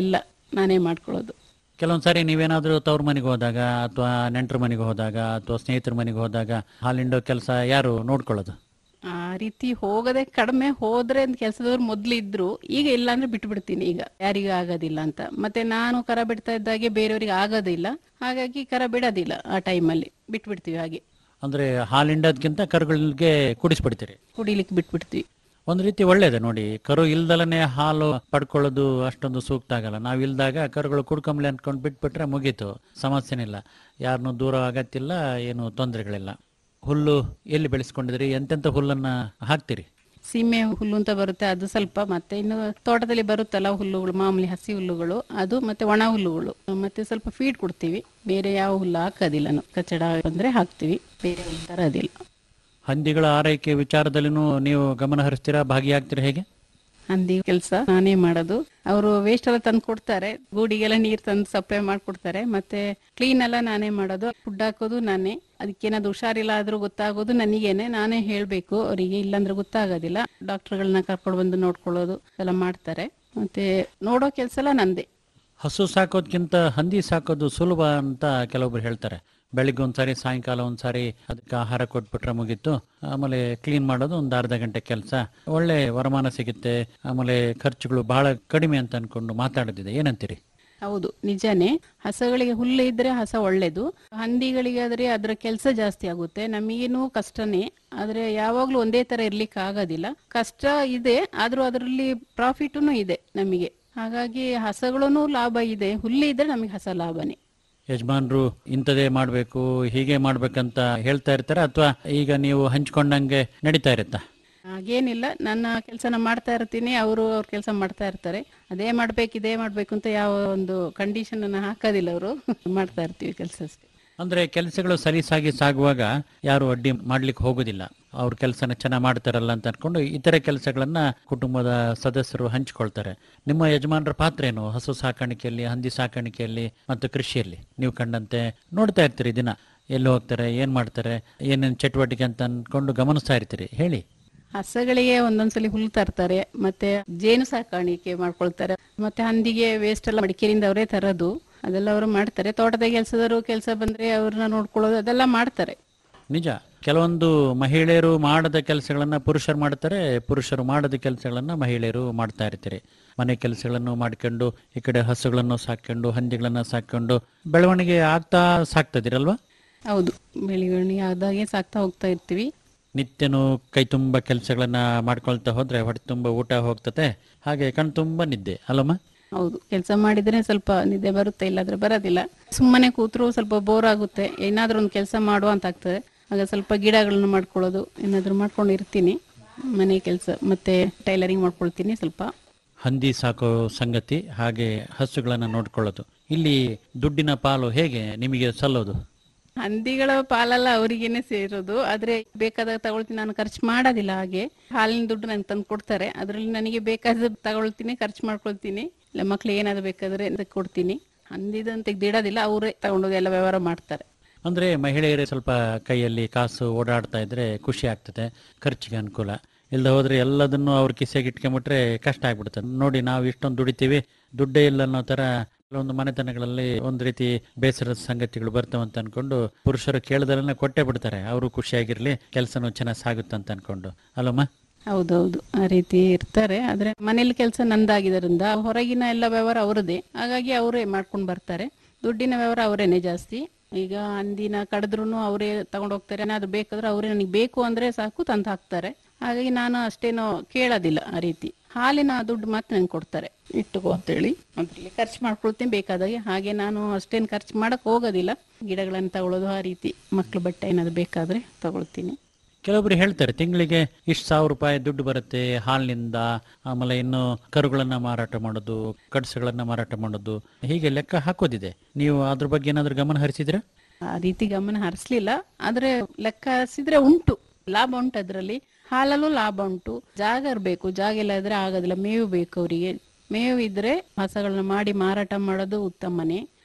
ನಾನೇ ಮಾಡ್ಕೊಳ್ಳೋದು ಕೆಲವೊಂದ್ಸಾರಿ ನೀವೇನಾದ್ರೂ ತವ್ರ ಮನೆಗೆ ಹೋದಾಗ ಅಥವಾ ನೆಂಟರ ಮನೆಗೆ ಹೋದಾಗ ಅಥವಾ ಸ್ನೇಹಿತರ ಮನೆಗೆ ಹೋದಾಗ ಹಾಲಿಂಡೋ ಕೆಲಸ ಯಾರು ನೋಡ್ಕೊಳ್ಳೋದು ಆ ರೀತಿ ಹೋಗದೆ ಕಡಿಮೆ ಹೋದ್ರೆ ಕೆಲಸದವ್ರು ಮೊದ್ಲು ಇದ್ರು ಈಗ ಇಲ್ಲ ಅಂದ್ರೆ ಬಿಟ್ಟು ಬಿಡ್ತೀನಿ ಈಗ ಯಾರಿಗೂ ಆಗೋದಿಲ್ಲ ಅಂತ ಮತ್ತೆ ನಾನು ಕರ ಬಿಡ್ತಾ ಇದ್ದಾಗೆ ಬೇರೆಯವ್ರಿಗೆ ಆಗೋದಿಲ್ಲ ಹಾಗಾಗಿ ಕರ ಬಿಡೋದಿಲ್ಲ ಆ ಟೈಮಲ್ಲಿ ಬಿಟ್ಬಿಡ್ತೀವಿ ಹಾಗೆ ಅಂದ್ರೆ ಹಾಲಿಂಡೋದ್ಕಿಂತ ಕರುಗಳಿಗೆ ಕುಡಿಸ್ಬಿಡ್ತೀರಿ ಕುಡಿಲಿಕ್ಕೆ ಬಿಟ್ಬಿಡ್ತೀವಿ ಒಂದು ರೀತಿ ಒಳ್ಳೇದೆ ನೋಡಿ ಕರು ಇಲ್ದಲನೆ ಹಾಲು ಪಡ್ಕೊಳ್ಳೋದು ಅಷ್ಟೊಂದು ಸೂಕ್ತ ಆಗಲ್ಲ ನಾವು ಇಲ್ದಾಗ ಕರುಗಳು ಕುಡ್ಕೊಂಬ್ಲಿ ಅನ್ಕೊಂಡು ಬಿಟ್ಬಿಟ್ರೆ ಮುಗೀತು ಸಮಸ್ಯೆನಿಲ್ಲ ಯಾರನ್ನೂ ದೂರ ಆಗತ್ತಿಲ್ಲ ಏನು ತೊಂದರೆಗಳಿಲ್ಲ ಹುಲ್ಲು ಎಲ್ಲಿ ಬೆಳೆಸ್ಕೊಂಡಿದ್ರಿ ಎಂತೆಂಥ ಹುಲ್ಲನ್ನ ಹಾಕ್ತೀರಿ ಸೀಮೆ ಹುಲ್ಲು ಅಂತ ಬರುತ್ತೆ ಅದು ಸ್ವಲ್ಪ ಮತ್ತೆ ಇನ್ನು ತೋಟದಲ್ಲಿ ಬರುತ್ತಲ್ಲ ಹುಲ್ಲುಗಳು ಮಾಮೂಲಿ ಹಸಿ ಹುಲ್ಲುಗಳು ಅದು ಮತ್ತೆ ಒಣ ಹುಲ್ಲುಗಳು ಮತ್ತೆ ಸ್ವಲ್ಪ ಫೀಡ್ ಕೊಡ್ತೀವಿ ಬೇರೆ ಯಾವ ಹುಲ್ಲು ಹಾಕೋದಿಲ್ಲ ನಾವು ಕಚ್ಚಡ ಬಂದ್ರೆ ಹಾಕ್ತಿವಿ ಬೇರೆ ಹುಲ್ಲು ತರೋದಿಲ್ಲ ಹಂದಿಗಳ ಆರೈಕೆ ವಿಚಾರದಲ್ಲಿನೂ ನೀವು ಗಮನ ಹರಿಸ್ತೀರಾ ಭಾಗಿಯಾಗ್ತೀರಾ ಹೇಗೆ ಹಂದಿ ಕೆಲಸ ನಾನೇ ಮಾಡೋದು ಅವರು ವೇಸ್ಟ್ ಎಲ್ಲ ತಂದು ಕೊಡ್ತಾರೆ ಗೂಡಿಗೆಲ್ಲ ನೀರ್ ತಂದು ಸಪ್ಲೈ ಮಾಡ್ಕೊಡ್ತಾರೆ ಮತ್ತೆ ಕ್ಲೀನ್ ಎಲ್ಲ ನಾನೇ ಮಾಡೋದು ಫುಡ್ ಹಾಕೋದು ನಾನೇ ಅದಕ್ಕೇನಾದ್ರು ಹುಷಾರಿಲ್ಲ ಆದ್ರೂ ಗೊತ್ತಾಗೋದು ನನಗೇನೆ ನಾನೇ ಹೇಳ್ಬೇಕು ಅವರಿಗೆ ಇಲ್ಲಾಂದ್ರೆ ಗೊತ್ತಾಗೋದಿಲ್ಲ ಡಾಕ್ಟರ್ಗಳನ್ನ ಕರ್ಕೊಂಡು ಬಂದು ನೋಡ್ಕೊಳ್ಳೋದು ಎಲ್ಲ ಮಾಡ್ತಾರೆ ಮತ್ತೆ ನೋಡೋ ಕೆಲಸ ಎಲ್ಲ ನಂದೇ ಹಸು ಸಾಕೋದ್ಕಿಂತ ಹಂದಿ ಸಾಕೋದು ಸುಲಭ ಅಂತ ಕೆಲವೊಬ್ರು ಹೇಳ್ತಾರೆ ಬೆಳಿಗ್ಗೆ ಒಂದ್ಸಾರಿ ಸಾಯಂಕಾಲ ಒಂದ್ಸಾರಿ ಅದಕ್ಕೆ ಆಹಾರ ಕೊಟ್ಬಿಟ್ರೆ ಮುಗೀತು ಆಮೇಲೆ ಕ್ಲೀನ್ ಮಾಡೋದು ಒಂದು ಅರ್ಧ ಗಂಟೆ ಕೆಲಸ ಒಳ್ಳೆ ವರಮಾನ ಸಿಗುತ್ತೆ ಆಮೇಲೆ ಖರ್ಚುಗಳು ಬಹಳ ಕಡಿಮೆ ಅಂತ ಅನ್ಕೊಂಡು ಮಾತಾಡೋದಿದೆ ಏನಂತೀರಿ ಹೌದು ನಿಜಾನೇ ಹಸಗಳಿಗೆ ಹುಲ್ಲು ಇದ್ರೆ ಹಸ ಒಳ್ಳೇದು ಹಂದಿಗಳಿಗೆ ಆದ್ರೆ ಅದರ ಕೆಲಸ ಜಾಸ್ತಿ ಆಗುತ್ತೆ ನಮಗೇನು ಕಷ್ಟನೇ ಆದ್ರೆ ಯಾವಾಗ್ಲೂ ಒಂದೇ ತರ ಇರ್ಲಿಕ್ಕೆ ಆಗೋದಿಲ್ಲ ಕಷ್ಟ ಇದೆ ಆದ್ರೂ ಅದರಲ್ಲಿ ಪ್ರಾಫಿಟೂ ಇದೆ ನಮಗೆ ಹಾಗಾಗಿ ಹಸಗಳೂ ಲಾಭ ಇದೆ ಹುಲ್ಲು ಇದ್ರೆ ನಮಗೆ ಹಸ ಲಾಭನೇ ಯಜಮಾನ್ರು ಇಂಥದೇ ಮಾಡ್ಬೇಕು ಹೀಗೆ ಮಾಡ್ಬೇಕಂತ ಹೇಳ್ತಾ ಇರ್ತಾರ ಅಥವಾ ಈಗ ನೀವು ಹಂಚ್ಕೊಂಡಂಗೆ ನಡೀತಾ ಇರುತ್ತಾ ಹಾಗೇನಿಲ್ಲ ನನ್ನ ಕೆಲಸನ ಮಾಡ್ತಾ ಇರ್ತೀನಿ ಅವರು ಅವ್ರ ಕೆಲಸ ಮಾಡ್ತಾ ಇರ್ತಾರೆ ಅದೇ ಮಾಡ್ಬೇಕು ಇದೇ ಮಾಡ್ಬೇಕು ಅಂತ ಯಾವ ಒಂದು ಕಂಡೀಷನ್ ಅನ್ನ ಹಾಕೋದಿಲ್ಲ ಅವರು ಮಾಡ್ತಾ ಇರ್ತೀವಿ ಕೆಲಸ ಅಂದ್ರೆ ಕೆಲಸಗಳು ಸಲೀಸಾಗಿ ಸಾಗುವಾಗ ಯಾರು ಅಡ್ಡಿ ಮಾಡ್ಲಿಕ್ಕೆ ಹೋಗೋದಿಲ್ಲ ಅವ್ರ ಕೆಲಸನ ಚೆನ್ನಾಗಿ ಮಾಡ್ತಾರಲ್ಲ ಅಂತ ಅನ್ಕೊಂಡು ಇತರೆ ಕೆಲಸಗಳನ್ನ ಕುಟುಂಬದ ಸದಸ್ಯರು ಹಂಚಿಕೊಳ್ತಾರೆ ನಿಮ್ಮ ಯಜಮಾನರ ಪಾತ್ರ ಏನು ಹಸು ಸಾಕಾಣಿಕೆಯಲ್ಲಿ ಹಂದಿ ಸಾಕಾಣಿಕೆಯಲ್ಲಿ ಮತ್ತು ಕೃಷಿಯಲ್ಲಿ ನೀವು ಕಂಡಂತೆ ನೋಡ್ತಾ ಇರ್ತೀರಿ ದಿನ ಎಲ್ಲಿ ಹೋಗ್ತಾರೆ ಏನ್ ಮಾಡ್ತಾರೆ ಏನೇನ್ ಚಟುವಟಿಕೆ ಅಂತ ಅನ್ಕೊಂಡು ಗಮನಿಸ್ತಾ ಇರ್ತೀರಿ ಹೇಳಿ ಹಸಗಳಿಗೆ ಒಂದೊಂದ್ಸಲಿ ಹುಲ್ಲು ತರ್ತಾರೆ ಮತ್ತೆ ಜೇನು ಸಾಕಾಣಿಕೆ ಮಾಡ್ಕೊಳ್ತಾರೆ ಮತ್ತೆ ಹಂದಿಗೆ ವೇಸ್ಟ್ ಎಲ್ಲ ಮಡಿಕೇರಿಯಿಂದ ಅವರೇ ತರೋದು ಅದೆಲ್ಲ ಅವರು ಮಾಡ್ತಾರೆ ತೋಟದ ಕೆಲಸದವರು ಕೆಲಸ ಬಂದ್ರೆ ಅವ್ರನ್ನ ನೋಡ್ಕೊಳ್ಳೋದು ಅದೆಲ್ಲ ಮಾಡ್ತಾರೆ ನಿಜ ಕೆಲವೊಂದು ಮಹಿಳೆಯರು ಮಾಡದ ಕೆಲಸಗಳನ್ನ ಪುರುಷರು ಮಾಡ್ತಾರೆ ಪುರುಷರು ಮಾಡದ ಕೆಲಸಗಳನ್ನ ಮಹಿಳೆಯರು ಮಾಡ್ತಾ ಇರ್ತಾರೆ ಮನೆ ಕೆಲಸಗಳನ್ನು ಮಾಡ್ಕೊಂಡು ಈ ಕಡೆ ಹಸುಗಳನ್ನು ಸಾಕೊಂಡು ಹಂದಿಗಳನ್ನ ಸಾಕೊಂಡು ಬೆಳವಣಿಗೆ ಆಗ್ತಾ ಸಾಕ್ತದಿರಲ್ವಾ ಹೌದು ಬೆಳಿಗ್ಗೆ ಆದಾಗೆ ಸಾಕ್ತಾ ಹೋಗ್ತಾ ಇರ್ತೀವಿ ನಿತ್ಯನೂ ಕೈ ತುಂಬ ಕೆಲಸಗಳನ್ನ ಮಾಡ್ಕೊಳ್ತಾ ಹೋದ್ರೆ ಹೊಟ್ಟೆ ತುಂಬ ಊಟ ಹೋಗ್ತತೆ ಹಾಗೆ ಕಣ್ ತುಂಬ ನಿದ್ದೆ ಅಲ್ಲಮ್ಮ ಹೌದು ಕೆಲಸ ಮಾಡಿದ್ರೆ ಸ್ವಲ್ಪ ನಿದ್ದೆ ಬರುತ್ತೆ ಇಲ್ಲಾಂದ್ರೆ ಬರೋದಿಲ್ಲ ಸುಮ್ಮನೆ ಕೂತ್ರು ಸ್ವಲ್ಪ ಬೋರ್ ಆಗುತ್ತೆ ಏನಾದ್ರೂ ಒಂದು ಕೆಲಸ ಮಾಡುವ ಅಂತ ಆಗ್ತದೆ ಆಗ ಸ್ವಲ್ಪ ಗಿಡಗಳನ್ನ ಮಾಡ್ಕೊಳ್ಳೋದು ಏನಾದ್ರೂ ಮಾಡ್ಕೊಂಡು ಇರ್ತೀನಿ ಮನೆ ಕೆಲಸ ಮತ್ತೆ ಟೈಲರಿಂಗ್ ಮಾಡ್ಕೊಳ್ತೀನಿ ಸ್ವಲ್ಪ ಹಂದಿ ಸಾಕೋ ಸಂಗತಿ ಹಾಗೆ ಹಸುಗಳನ್ನ ನೋಡ್ಕೊಳ್ಳೋದು ಇಲ್ಲಿ ದುಡ್ಡಿನ ಪಾಲು ಹೇಗೆ ನಿಮಗೆ ಸಲ್ಲೋದು ಹಂದಿಗಳ ಪಾಲೆಲ್ಲ ಅವರಿಗೇನೆ ಸೇರೋದು ಆದ್ರೆ ಬೇಕಾದಾಗ ತಗೊಳ್ತೀನಿ ನಾನು ಖರ್ಚು ಮಾಡೋದಿಲ್ಲ ಹಾಗೆ ಹಾಲಿನ ದುಡ್ಡು ನಂಗೆ ತಂದು ಕೊಡ್ತಾರೆ ಅದ್ರಲ್ಲಿ ನನಗೆ ಬೇಕಾದ ತಗೊಳ್ತೀನಿ ಖರ್ಚು ಮಾಡ್ಕೊಳ್ತೀನಿ ಇಲ್ಲ ಮಕ್ಳಿಗೆ ಏನಾದ್ರು ಬೇಕಾದ್ರೆ ಅದಕ್ಕೆ ಕೊಡ್ತೀನಿ ಹಂದಿದಂತ ತೆಗ್ದಿಡೋದಿಲ್ಲ ಅವರೇ ತಗೊಂಡೋಗಿ ಎಲ್ಲ ವ್ಯವಹಾರ ಮಾಡ್ತಾರೆ ಅಂದ್ರೆ ಮಹಿಳೆಯರೇ ಸ್ವಲ್ಪ ಕೈಯಲ್ಲಿ ಕಾಸು ಓಡಾಡ್ತಾ ಇದ್ರೆ ಖುಷಿ ಆಗ್ತದೆ ಖರ್ಚಿಗೆ ಅನುಕೂಲ ಇಲ್ದ ಹೋದ್ರೆ ಎಲ್ಲದನ್ನು ಅವ್ರ ಕಿಸೆಗೆ ಇಟ್ಕೊಂಬಿಟ್ರೆ ಕಷ್ಟ ಆಗ್ಬಿಡ್ತದೆ ನೋಡಿ ನಾವು ಇಷ್ಟೊಂದು ದುಡಿತೀವಿ ದುಡ್ಡೇ ಇಲ್ಲ ಅನ್ನೋ ತರ ಕೆಲವೊಂದು ಮನೆತನಗಳಲ್ಲಿ ಒಂದ್ ರೀತಿ ಬೇಸರದ ಸಂಗತಿಗಳು ಬರ್ತಾವಂತ ಅನ್ಕೊಂಡು ಪುರುಷರು ಕೇಳದಲ್ಲ ಕೊಟ್ಟೆ ಬಿಡ್ತಾರೆ ಅವರು ಖುಷಿಯಾಗಿರ್ಲಿ ಕೆಲಸನೂ ಚೆನ್ನಾಗಿ ಸಾಗುತ್ತೆ ಅಂತ ಅನ್ಕೊಂಡು ಅಲ್ಲಮ್ಮ ಹೌದೌದು ಆ ರೀತಿ ಇರ್ತಾರೆ ಆದ್ರೆ ಮನೇಲಿ ಕೆಲಸ ನಂದಾಗಿದ್ದರಿಂದ ಹೊರಗಿನ ಎಲ್ಲ ವ್ಯವಹಾರ ಅವರದೇ ಹಾಗಾಗಿ ಅವರೇ ಮಾಡ್ಕೊಂಡು ಬರ್ತಾರೆ ದುಡ್ಡಿನ ವ್ಯವಹಾರ ಅವರೇನೆ ಜಾಸ್ತಿ ಈಗ ಹಂದಿನ ಕಡಿದ್ರು ಅವರೇ ತಗೊಂಡು ಹೋಗ್ತಾರೆ ಏನಾದ್ರು ಬೇಕಾದ್ರೆ ಅವರೇ ನನಗೆ ಬೇಕು ಅಂದ್ರೆ ಸಾಕು ತಂದು ಹಾಕ್ತಾರೆ ಹಾಗಾಗಿ ನಾನು ಅಷ್ಟೇನೋ ಕೇಳೋದಿಲ್ಲ ಆ ರೀತಿ ಹಾಲಿನ ದುಡ್ಡು ಮಾತ್ರ ನಂಗೆ ಕೊಡ್ತಾರೆ ಇಟ್ಟುಕೋ ಅಂತೇಳಿ ಅದ್ರಲ್ಲಿ ಖರ್ಚು ಮಾಡ್ಕೊಳ್ತೀನಿ ಬೇಕಾದಾಗೆ ಹಾಗೆ ನಾನು ಅಷ್ಟೇನು ಖರ್ಚು ಮಾಡಕ್ ಹೋಗೋದಿಲ್ಲ ಗಿಡಗಳನ್ನು ತಗೊಳ್ಳೋದು ಆ ರೀತಿ ಮಕ್ಳು ಬಟ್ಟೆ ಏನಾದ್ರು ಬೇಕಾದ್ರೆ ತಗೊಳ್ತೀನಿ ಕೆಲವೊಬ್ರು ಹೇಳ್ತಾರೆ ತಿಂಗಳಿಗೆ ಇಷ್ಟು ಸಾವಿರ ರೂಪಾಯಿ ದುಡ್ಡು ಬರುತ್ತೆ ಹಾಲಿನಿಂದ ಆಮೇಲೆ ಇನ್ನು ಕರುಗಳನ್ನ ಮಾರಾಟ ಮಾಡೋದು ಕಡಸುಗಳನ್ನ ಮಾರಾಟ ಮಾಡೋದು ಹೀಗೆ ಲೆಕ್ಕ ಹಾಕೋದಿದೆ ನೀವು ಅದ್ರ ಬಗ್ಗೆ ಏನಾದ್ರು ಗಮನ ಹರಿಸಿದ್ರೆ ಆ ರೀತಿ ಗಮನ ಹರಿಸ್ಲಿಲ್ಲ ಆದ್ರೆ ಲೆಕ್ಕ ಹರಿಸಿದ್ರೆ ಉಂಟು ಲಾಭ ಉಂಟು ಅದರಲ್ಲಿ ಹಾಲಲ್ಲೂ ಲಾಭ ಉಂಟು ಜಾಗ ಇರಬೇಕು ಜಾಗ ಇಲ್ಲ ಇದ್ರೆ ಆಗೋದಿಲ್ಲ ಮೇವು ಬೇಕು ಅವರಿಗೆ ಮೇವು ಇದ್ರೆ ಹಸಗಳನ್ನ ಮಾಡಿ ಮಾರಾಟ ಮಾಡೋದು ಉತ್ತಮನೇ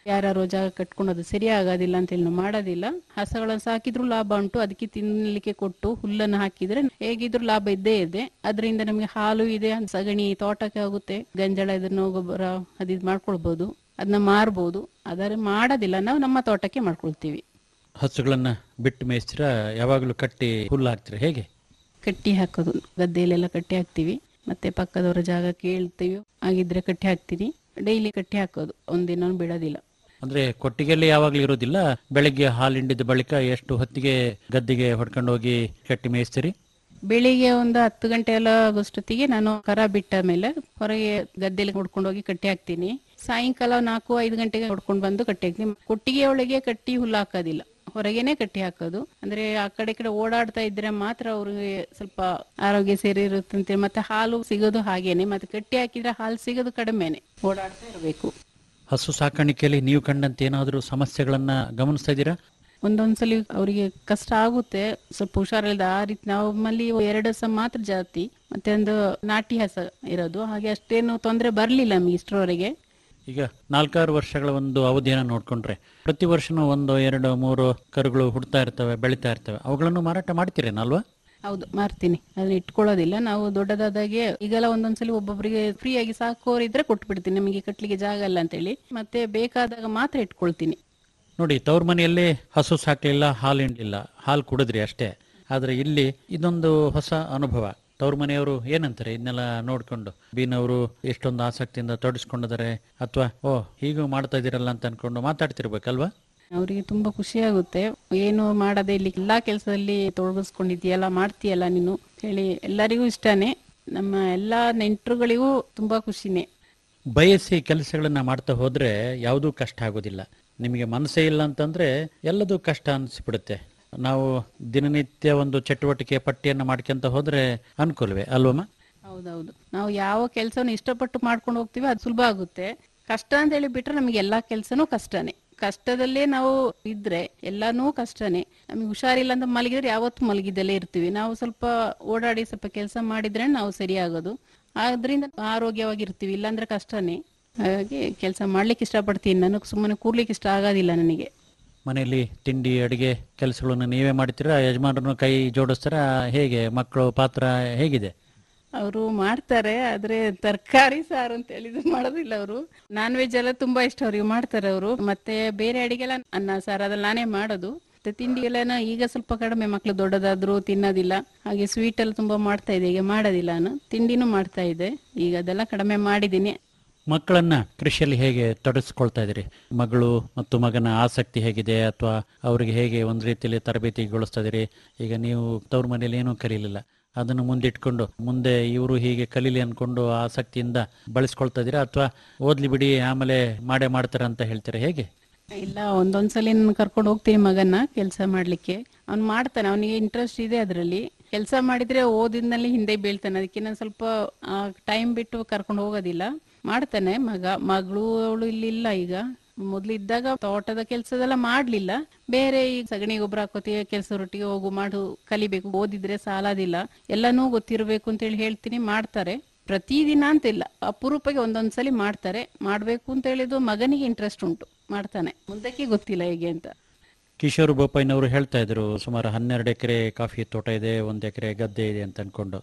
ಯಾರು ಜಾಗ ಕಟ್ಕೊಂಡು ಅದು ಸರಿ ಆಗೋದಿಲ್ಲ ಅಂತ ಹೇಳಿ ನಾವು ಮಾಡೋದಿಲ್ಲ ಹಸಗಳನ್ನು ಸಾಕಿದ್ರು ಲಾಭ ಉಂಟು ಅದಕ್ಕೆ ತಿನ್ನಲಿಕ್ಕೆ ಕೊಟ್ಟು ಹುಲ್ಲನ್ನು ಹಾಕಿದ್ರೆ ಹೇಗಿದ್ರು ಲಾಭ ಇದ್ದೇ ಇದೆ ಅದರಿಂದ ನಮಗೆ ಹಾಲು ಇದೆ ಸಗಣಿ ತೋಟಕ್ಕೆ ಆಗುತ್ತೆ ಗಂಜಳ ಇದನ್ನು ಗೊಬ್ಬರ ಅದಿದ್ ಮಾಡ್ಕೊಳ್ಬಹುದು ಅದನ್ನ ಮಾರ್ಬೋದು ಆದರೆ ಮಾಡೋದಿಲ್ಲ ನಾವು ನಮ್ಮ ತೋಟಕ್ಕೆ ಮಾಡ್ಕೊಳ್ತೀವಿ ಹಸುಗಳನ್ನ ಬಿಟ್ಟು ಮೇಯಿಸ್ತೀರಾ ಯಾವಾಗಲೂ ಕಟ್ಟಿ ಹುಲ್ಲು ಹಾಕ್ತೀರಾ ಹೇಗೆ ಕಟ್ಟಿ ಹಾಕೋದು ಗದ್ದೆಯಲ್ಲೆಲ್ಲ ಕಟ್ಟಿ ಹಾಕ್ತಿವಿ ಮತ್ತೆ ಪಕ್ಕದವರ ಜಾಗ ಕೇಳ್ತೀವಿ ಆಗಿದ್ರೆ ಕಟ್ಟಿ ಹಾಕ್ತೀನಿ ಡೈಲಿ ಕಟ್ಟಿ ಹಾಕೋದು ಒಂದಿನ ಬಿಡೋದಿಲ್ಲ ಅಂದ್ರೆ ಕೊಟ್ಟಿಗೆಯಲ್ಲಿ ಯಾವಾಗ್ಲೂ ಇರೋದಿಲ್ಲ ಬೆಳಗ್ಗೆ ಹಾಲು ಹಿಂಡಿದ ಬಳಿಕ ಎಷ್ಟು ಹೊತ್ತಿಗೆ ಗದ್ದೆಗೆ ಹೊಡ್ಕೊಂಡು ಹೋಗಿ ಕಟ್ಟಿ ಮೇಯಿಸ್ತೀರಿ ಬೆಳಿಗ್ಗೆ ಒಂದು ಹತ್ತು ಗಂಟೆ ಎಲ್ಲ ಆಗೋಷ್ಟೊತ್ತಿಗೆ ನಾನು ಕರ ಬಿಟ್ಟ ಮೇಲೆ ಹೊರಗೆ ಗದ್ದೆಲಿ ಹೊಡ್ಕೊಂಡು ಹೋಗಿ ಕಟ್ಟಿ ಹಾಕ್ತೀನಿ ಸಾಯಂಕಾಲ ನಾಲ್ಕು ಐದು ಗಂಟೆಗೆ ಹೊಡ್ಕೊಂಡು ಬಂದು ಕಟ್ಟಿ ಹಾಕ್ತೀನಿ ಕೊಟ್ಟಿಗೆ ಒಳಗೆ ಕಟ್ಟಿ ಹುಲ್ಲು ಹಾಕೋದಿಲ್ಲ ಹೊರಗೇನೆ ಕಟ್ಟಿ ಹಾಕೋದು ಅಂದ್ರೆ ಆ ಕಡೆ ಈ ಕಡೆ ಓಡಾಡ್ತಾ ಇದ್ರೆ ಮಾತ್ರ ಅವ್ರಿಗೆ ಸ್ವಲ್ಪ ಆರೋಗ್ಯ ಸೇರಿ ಇರುತ್ತಂತೆ ಮತ್ತೆ ಹಾಲು ಸಿಗೋದು ಹಾಗೇನೆ ಮತ್ತೆ ಕಟ್ಟಿ ಹಾಕಿದ್ರೆ ಹಾಲು ಸಿಗೋದು ಕಡಿಮೆನೆ ಓಡಾಡ್ತಾ ಇರಬೇಕು ಹಸು ಸಾಕಾಣಿಕೆಯಲ್ಲಿ ನೀವು ಕಂಡಂತೆ ಏನಾದರೂ ಸಮಸ್ಯೆಗಳನ್ನ ಗಮನಿಸ್ತಾ ಇದ್ದೀರಾ ಒಂದೊಂದ್ಸಲಿ ಅವರಿಗೆ ಕಷ್ಟ ಆಗುತ್ತೆ ಸ್ವಲ್ಪ ಹುಷಾರಿಲ್ಲದ ಆ ರೀತಿ ನಮ್ಮಲ್ಲಿ ಎರಡು ಹಸ ಮಾತ್ರ ಜಾತಿ ಮತ್ತೆ ಒಂದು ನಾಟಿ ಹಸ ಇರೋದು ಹಾಗೆ ಅಷ್ಟೇನು ತೊಂದರೆ ಬರ್ಲಿಲ್ಲ ನಮ್ಗೆ ಇಷ್ಟರವರೆಗೆ ಈಗ ನಾಲ್ಕಾರು ವರ್ಷಗಳ ಒಂದು ಅವಧಿಯನ್ನು ನೋಡ್ಕೊಂಡ್ರೆ ಪ್ರತಿ ವರ್ಷನೂ ಒಂದು ಎರಡು ಮೂರು ಕರುಗಳು ಹುಡ್ತಾ ಇರ್ತವೆ ಬೆಳಿತಾ ಇರ್ತವೆ ಅವುಗಳನ್ನು ಮಾರಾಟ ಮಾಡ್ತೀರೇನಲ್ವಾ ಹೌದು ಮಾರ್ತೀನಿ ಅದನ್ನ ಇಟ್ಕೊಳ್ಳೋದಿಲ್ಲ ನಾವು ದೊಡ್ಡದಾದಾಗೆ ಈಗೆಲ್ಲ ಒಂದೊಂದ್ಸಲಿ ಒಬ್ಬೊಬ್ಬರಿಗೆ ಫ್ರೀ ಆಗಿ ಸಾಕೋರಿದ್ರೆ ಕೊಟ್ಟು ಬಿಡ್ತೀನಿ ನಮಗೆ ಕಟ್ಲಿಕ್ಕೆ ಜಾಗ ಇಲ್ಲ ಅಂತೇಳಿ ಮತ್ತೆ ಬೇಕಾದಾಗ ಮಾತ್ರ ಇಟ್ಕೊಳ್ತೀನಿ ನೋಡಿ ತವ್ರ ಮನೆಯಲ್ಲಿ ಹಸು ಸಾಕ್ಲಿಲ್ಲ ಹಾಲು ಹಿಂಡ್ಲಿಲ್ಲ ಹಾಲು ಕುಡಿದ್ರಿ ಅಷ್ಟೇ ಆದ್ರೆ ಇಲ್ಲಿ ಇದೊಂದು ಹೊಸ ಅನುಭವ ತವ್ರ ಮನೆಯವರು ಏನಂತಾರೆ ಇದನ್ನೆಲ್ಲ ನೋಡ್ಕೊಂಡು ಬೀನವರು ಎಷ್ಟೊಂದು ಆಸಕ್ತಿಯಿಂದ ತೊಡಸ್ಕೊಂಡಿದ್ದಾರೆ ಅಥವಾ ಓ ಹೀಗೂ ಮಾಡ್ತಾ ಇದೀರಲ್ಲ ಅಂತ ಅನ್ಕೊಂಡು ಮಾತಾಡ್ತಿರ್ಬೇಕಲ್ವಾ ಅವರಿಗೆ ತುಂಬಾ ಖುಷಿ ಆಗುತ್ತೆ ಏನು ಮಾಡದೆ ಇಲ್ಲಿ ಎಲ್ಲಾ ಕೆಲಸದಲ್ಲಿ ತೊಡಗಿಸ್ಕೊಂಡಿದ್ಯಲ್ಲ ಮಾಡ್ತೀಯಲ್ಲ ನೀನು ಹೇಳಿ ಎಲ್ಲರಿಗೂ ಇಷ್ಟನೇ ನಮ್ಮ ಎಲ್ಲಾ ನೆಂಟರುಗಳಿಗೂ ತುಂಬಾ ಖುಷಿನೇ ಬಯಸಿ ಕೆಲಸಗಳನ್ನ ಮಾಡ್ತಾ ಹೋದ್ರೆ ಯಾವುದೂ ಕಷ್ಟ ಆಗೋದಿಲ್ಲ ನಿಮಗೆ ಮನಸ್ಸೇ ಇಲ್ಲ ಅಂತಂದ್ರೆ ಎಲ್ಲದೂ ಕಷ್ಟ ಅನಿಸ್ಬಿಡುತ್ತೆ ನಾವು ದಿನನಿತ್ಯ ಒಂದು ಚಟುವಟಿಕೆ ಪಟ್ಟಿಯನ್ನು ಮಾಡ್ಕೊಂತ ಹೋದ್ರೆ ಅನುಕೂಲವೇ ಅಲ್ವಮ್ಮ ಹೌದೌದು ನಾವು ಯಾವ ಕೆಲಸವನ್ನು ಇಷ್ಟಪಟ್ಟು ಮಾಡ್ಕೊಂಡು ಹೋಗ್ತೀವಿ ಅದು ಸುಲಭ ಆಗುತ್ತೆ ಕಷ್ಟ ಅಂತ ಹೇಳಿ ಬಿಟ್ರೆ ನಮಗೆ ಎಲ್ಲಾ ಕೆಲಸನೂ ಕಷ್ಟನೇ ಕಷ್ಟದಲ್ಲೇ ನಾವು ಇದ್ರೆ ಎಲ್ಲಾನು ಕಷ್ಟನೇ ನಮಗೆ ಹುಷಾರಿಲ್ಲ ಅಂತ ಮಲಗಿದ್ರೆ ಯಾವತ್ತು ಮಲಗಿದಲ್ಲೇ ಇರ್ತೀವಿ ನಾವು ಸ್ವಲ್ಪ ಓಡಾಡಿ ಸ್ವಲ್ಪ ಕೆಲಸ ಮಾಡಿದ್ರೆ ನಾವು ಸರಿಯಾಗೋದು ಆದ್ರಿಂದ ಆರೋಗ್ಯವಾಗಿರ್ತೀವಿ ಇಲ್ಲಾಂದ್ರೆ ಕಷ್ಟನೇ ಹಾಗಾಗಿ ಕೆಲಸ ಮಾಡ್ಲಿಕ್ಕೆ ಇಷ್ಟಪಡ್ತೀನಿ ನನಗೆ ಸುಮ್ಮನೆ ಕೂರ್ಲಿಕ್ಕೆ ಇಷ್ಟ ಆಗೋದಿಲ್ಲ ನನಗೆ ಮನೆಯಲ್ಲಿ ತಿಂಡಿ ಅಡಿಗೆ ಕೆಲಸಗಳನ್ನು ನೀವೇ ಮಾಡ್ತೀರಾ ಯಜಮಾನರನ್ನು ಕೈ ಜೋಡಿಸ್ತಾರ ಹೇಗೆ ಮಕ್ಕಳು ಪಾತ್ರ ಹೇಗಿದೆ ಅವರು ಮಾಡ್ತಾರೆ ಆದ್ರೆ ತರಕಾರಿ ಸಾರು ಅಂತ ಹೇಳಿದ್ರು ಮಾಡೋದಿಲ್ಲ ಅವರು ನಾನ್ ವೆಜ್ ಎಲ್ಲ ತುಂಬಾ ಇಷ್ಟ ಅವ್ರಿಗೆ ಮಾಡ್ತಾರೆ ಅವರು ಮತ್ತೆ ಬೇರೆ ಅಡಿಗೆಲ್ಲ ಅನ್ನ ಸಾರು ಅದೆಲ್ಲ ನಾನೇ ಮಾಡೋದು ಮತ್ತೆ ತಿಂಡಿ ಎಲ್ಲ ಈಗ ಸ್ವಲ್ಪ ಕಡಿಮೆ ಮಕ್ಳು ದೊಡ್ಡದಾದ್ರು ತಿನ್ನೋದಿಲ್ಲ ಹಾಗೆ ಸ್ವೀಟ್ ಎಲ್ಲ ತುಂಬಾ ಮಾಡ್ತಾ ಇದೆ ಈಗ ಮಾಡೋದಿಲ್ಲ ನಾನು ತಿಂಡಿನೂ ಮಾಡ್ತಾ ಇದೆ ಈಗ ಅದೆಲ್ಲ ಕಡಿಮೆ ಮಾಡಿದ್ದೀನಿ ಮಕ್ಕಳನ್ನ ಕೃಷಿಯಲ್ಲಿ ಹೇಗೆ ತೊಡಗಿಸ್ಕೊಳ್ತಾ ಇದ್ದೀರಿ ಮಗಳು ಮತ್ತು ಮಗನ ಆಸಕ್ತಿ ಹೇಗಿದೆ ಅಥವಾ ಅವರಿಗೆ ಹೇಗೆ ಒಂದು ರೀತಿಯಲ್ಲಿ ತರಬೇತಿಗೊಳಿಸ್ತಾ ಇದ್ದೀರಿ ಈಗ ನೀವು ತವ್ರ ಮನೆಯಲ್ಲಿ ಏನೂ ಕಲೀಲಿಲ್ಲ ಅದನ್ನು ಮುಂದಿಟ್ಕೊಂಡು ಮುಂದೆ ಇವರು ಹೀಗೆ ಕಲೀಲಿ ಅನ್ಕೊಂಡು ಆಸಕ್ತಿಯಿಂದ ಬಳಸ್ಕೊಳ್ತಾ ಇದ್ದೀರಾ ಅಥವಾ ಓದ್ಲಿ ಬಿಡಿ ಆಮೇಲೆ ಮಾಡೇ ಮಾಡ್ತಾರೆ ಅಂತ ಹೇಳ್ತೀರಾ ಹೇಗೆ ಇಲ್ಲ ಒಂದೊಂದ್ಸಲಿ ನಾನು ಕರ್ಕೊಂಡು ಹೋಗ್ತೀನಿ ಮಗನ್ನ ಕೆಲಸ ಮಾಡ್ಲಿಕ್ಕೆ ಅವ್ನು ಮಾಡ್ತಾನೆ ಅವನಿಗೆ ಇಂಟ್ರೆಸ್ಟ್ ಇದೆ ಅದರಲ್ಲಿ ಕೆಲಸ ಮಾಡಿದ್ರೆ ಓದಿನಲ್ಲಿ ಹಿಂದೆ ಬೀಳ್ತಾನೆ ಅದಕ್ಕೆ ನಾನು ಸ್ವಲ್ಪ ಟೈಮ್ ಬಿಟ್ಟು ಕರ್ಕೊಂಡು ಹೋಗೋದಿಲ್ಲ ಮಾಡ್ತಾನೆ ಮಗ ಮಗಳು ಅವಳು ಇಲ್ಲಿ ಇಲ್ಲ ಈಗ ಮೊದ್ಲು ಇದ್ದಾಗ ತೋಟದ ಕೆಲಸದೆಲ್ಲ ಮಾಡ್ಲಿಲ್ಲ ಬೇರೆ ಈಗ ಸಗಣಿ ಗೊಬ್ಬರ ಹಾಕೋತಿ ಕೆಲಸದೊಟ್ಟಿಗೆ ಹೋಗು ಮಾಡು ಕಲಿಬೇಕು ಓದಿದ್ರೆ ಸಾಲದಿಲ್ಲ ಎಲ್ಲನೂ ಗೊತ್ತಿರಬೇಕು ಅಂತ ಹೇಳಿ ಹೇಳ್ತೀನಿ ಮಾಡ್ತಾರೆ ಪ್ರತಿದಿನ ಅಂತಿಲ್ಲ ಅಪರೂಪಕ್ಕೆ ಒಂದೊಂದ್ಸಲಿ ಮಾಡ್ತಾರೆ ಮಾಡ್ಬೇಕು ಅಂತ ಹೇಳಿದ್ದು ಮಗನಿಗೆ ಇಂಟ್ರೆಸ್ಟ್ ಉಂಟು ಮಾಡ್ತಾನೆ ಮುಂದಕ್ಕೆ ಗೊತ್ತಿಲ್ಲ ಹೇಗೆ ಅಂತ ಕಿಶೋರ್ ಬೋಪಯ್ಯನವರು ಹೇಳ್ತಾ ಇದ್ರು ಸುಮಾರು ಹನ್ನೆರಡು ಎಕರೆ ಕಾಫಿ ತೋಟ ಇದೆ ಒಂದು ಎಕರೆ ಗದ್ದೆ ಇದೆ ಅಂತ ಅನ್ಕೊಂಡು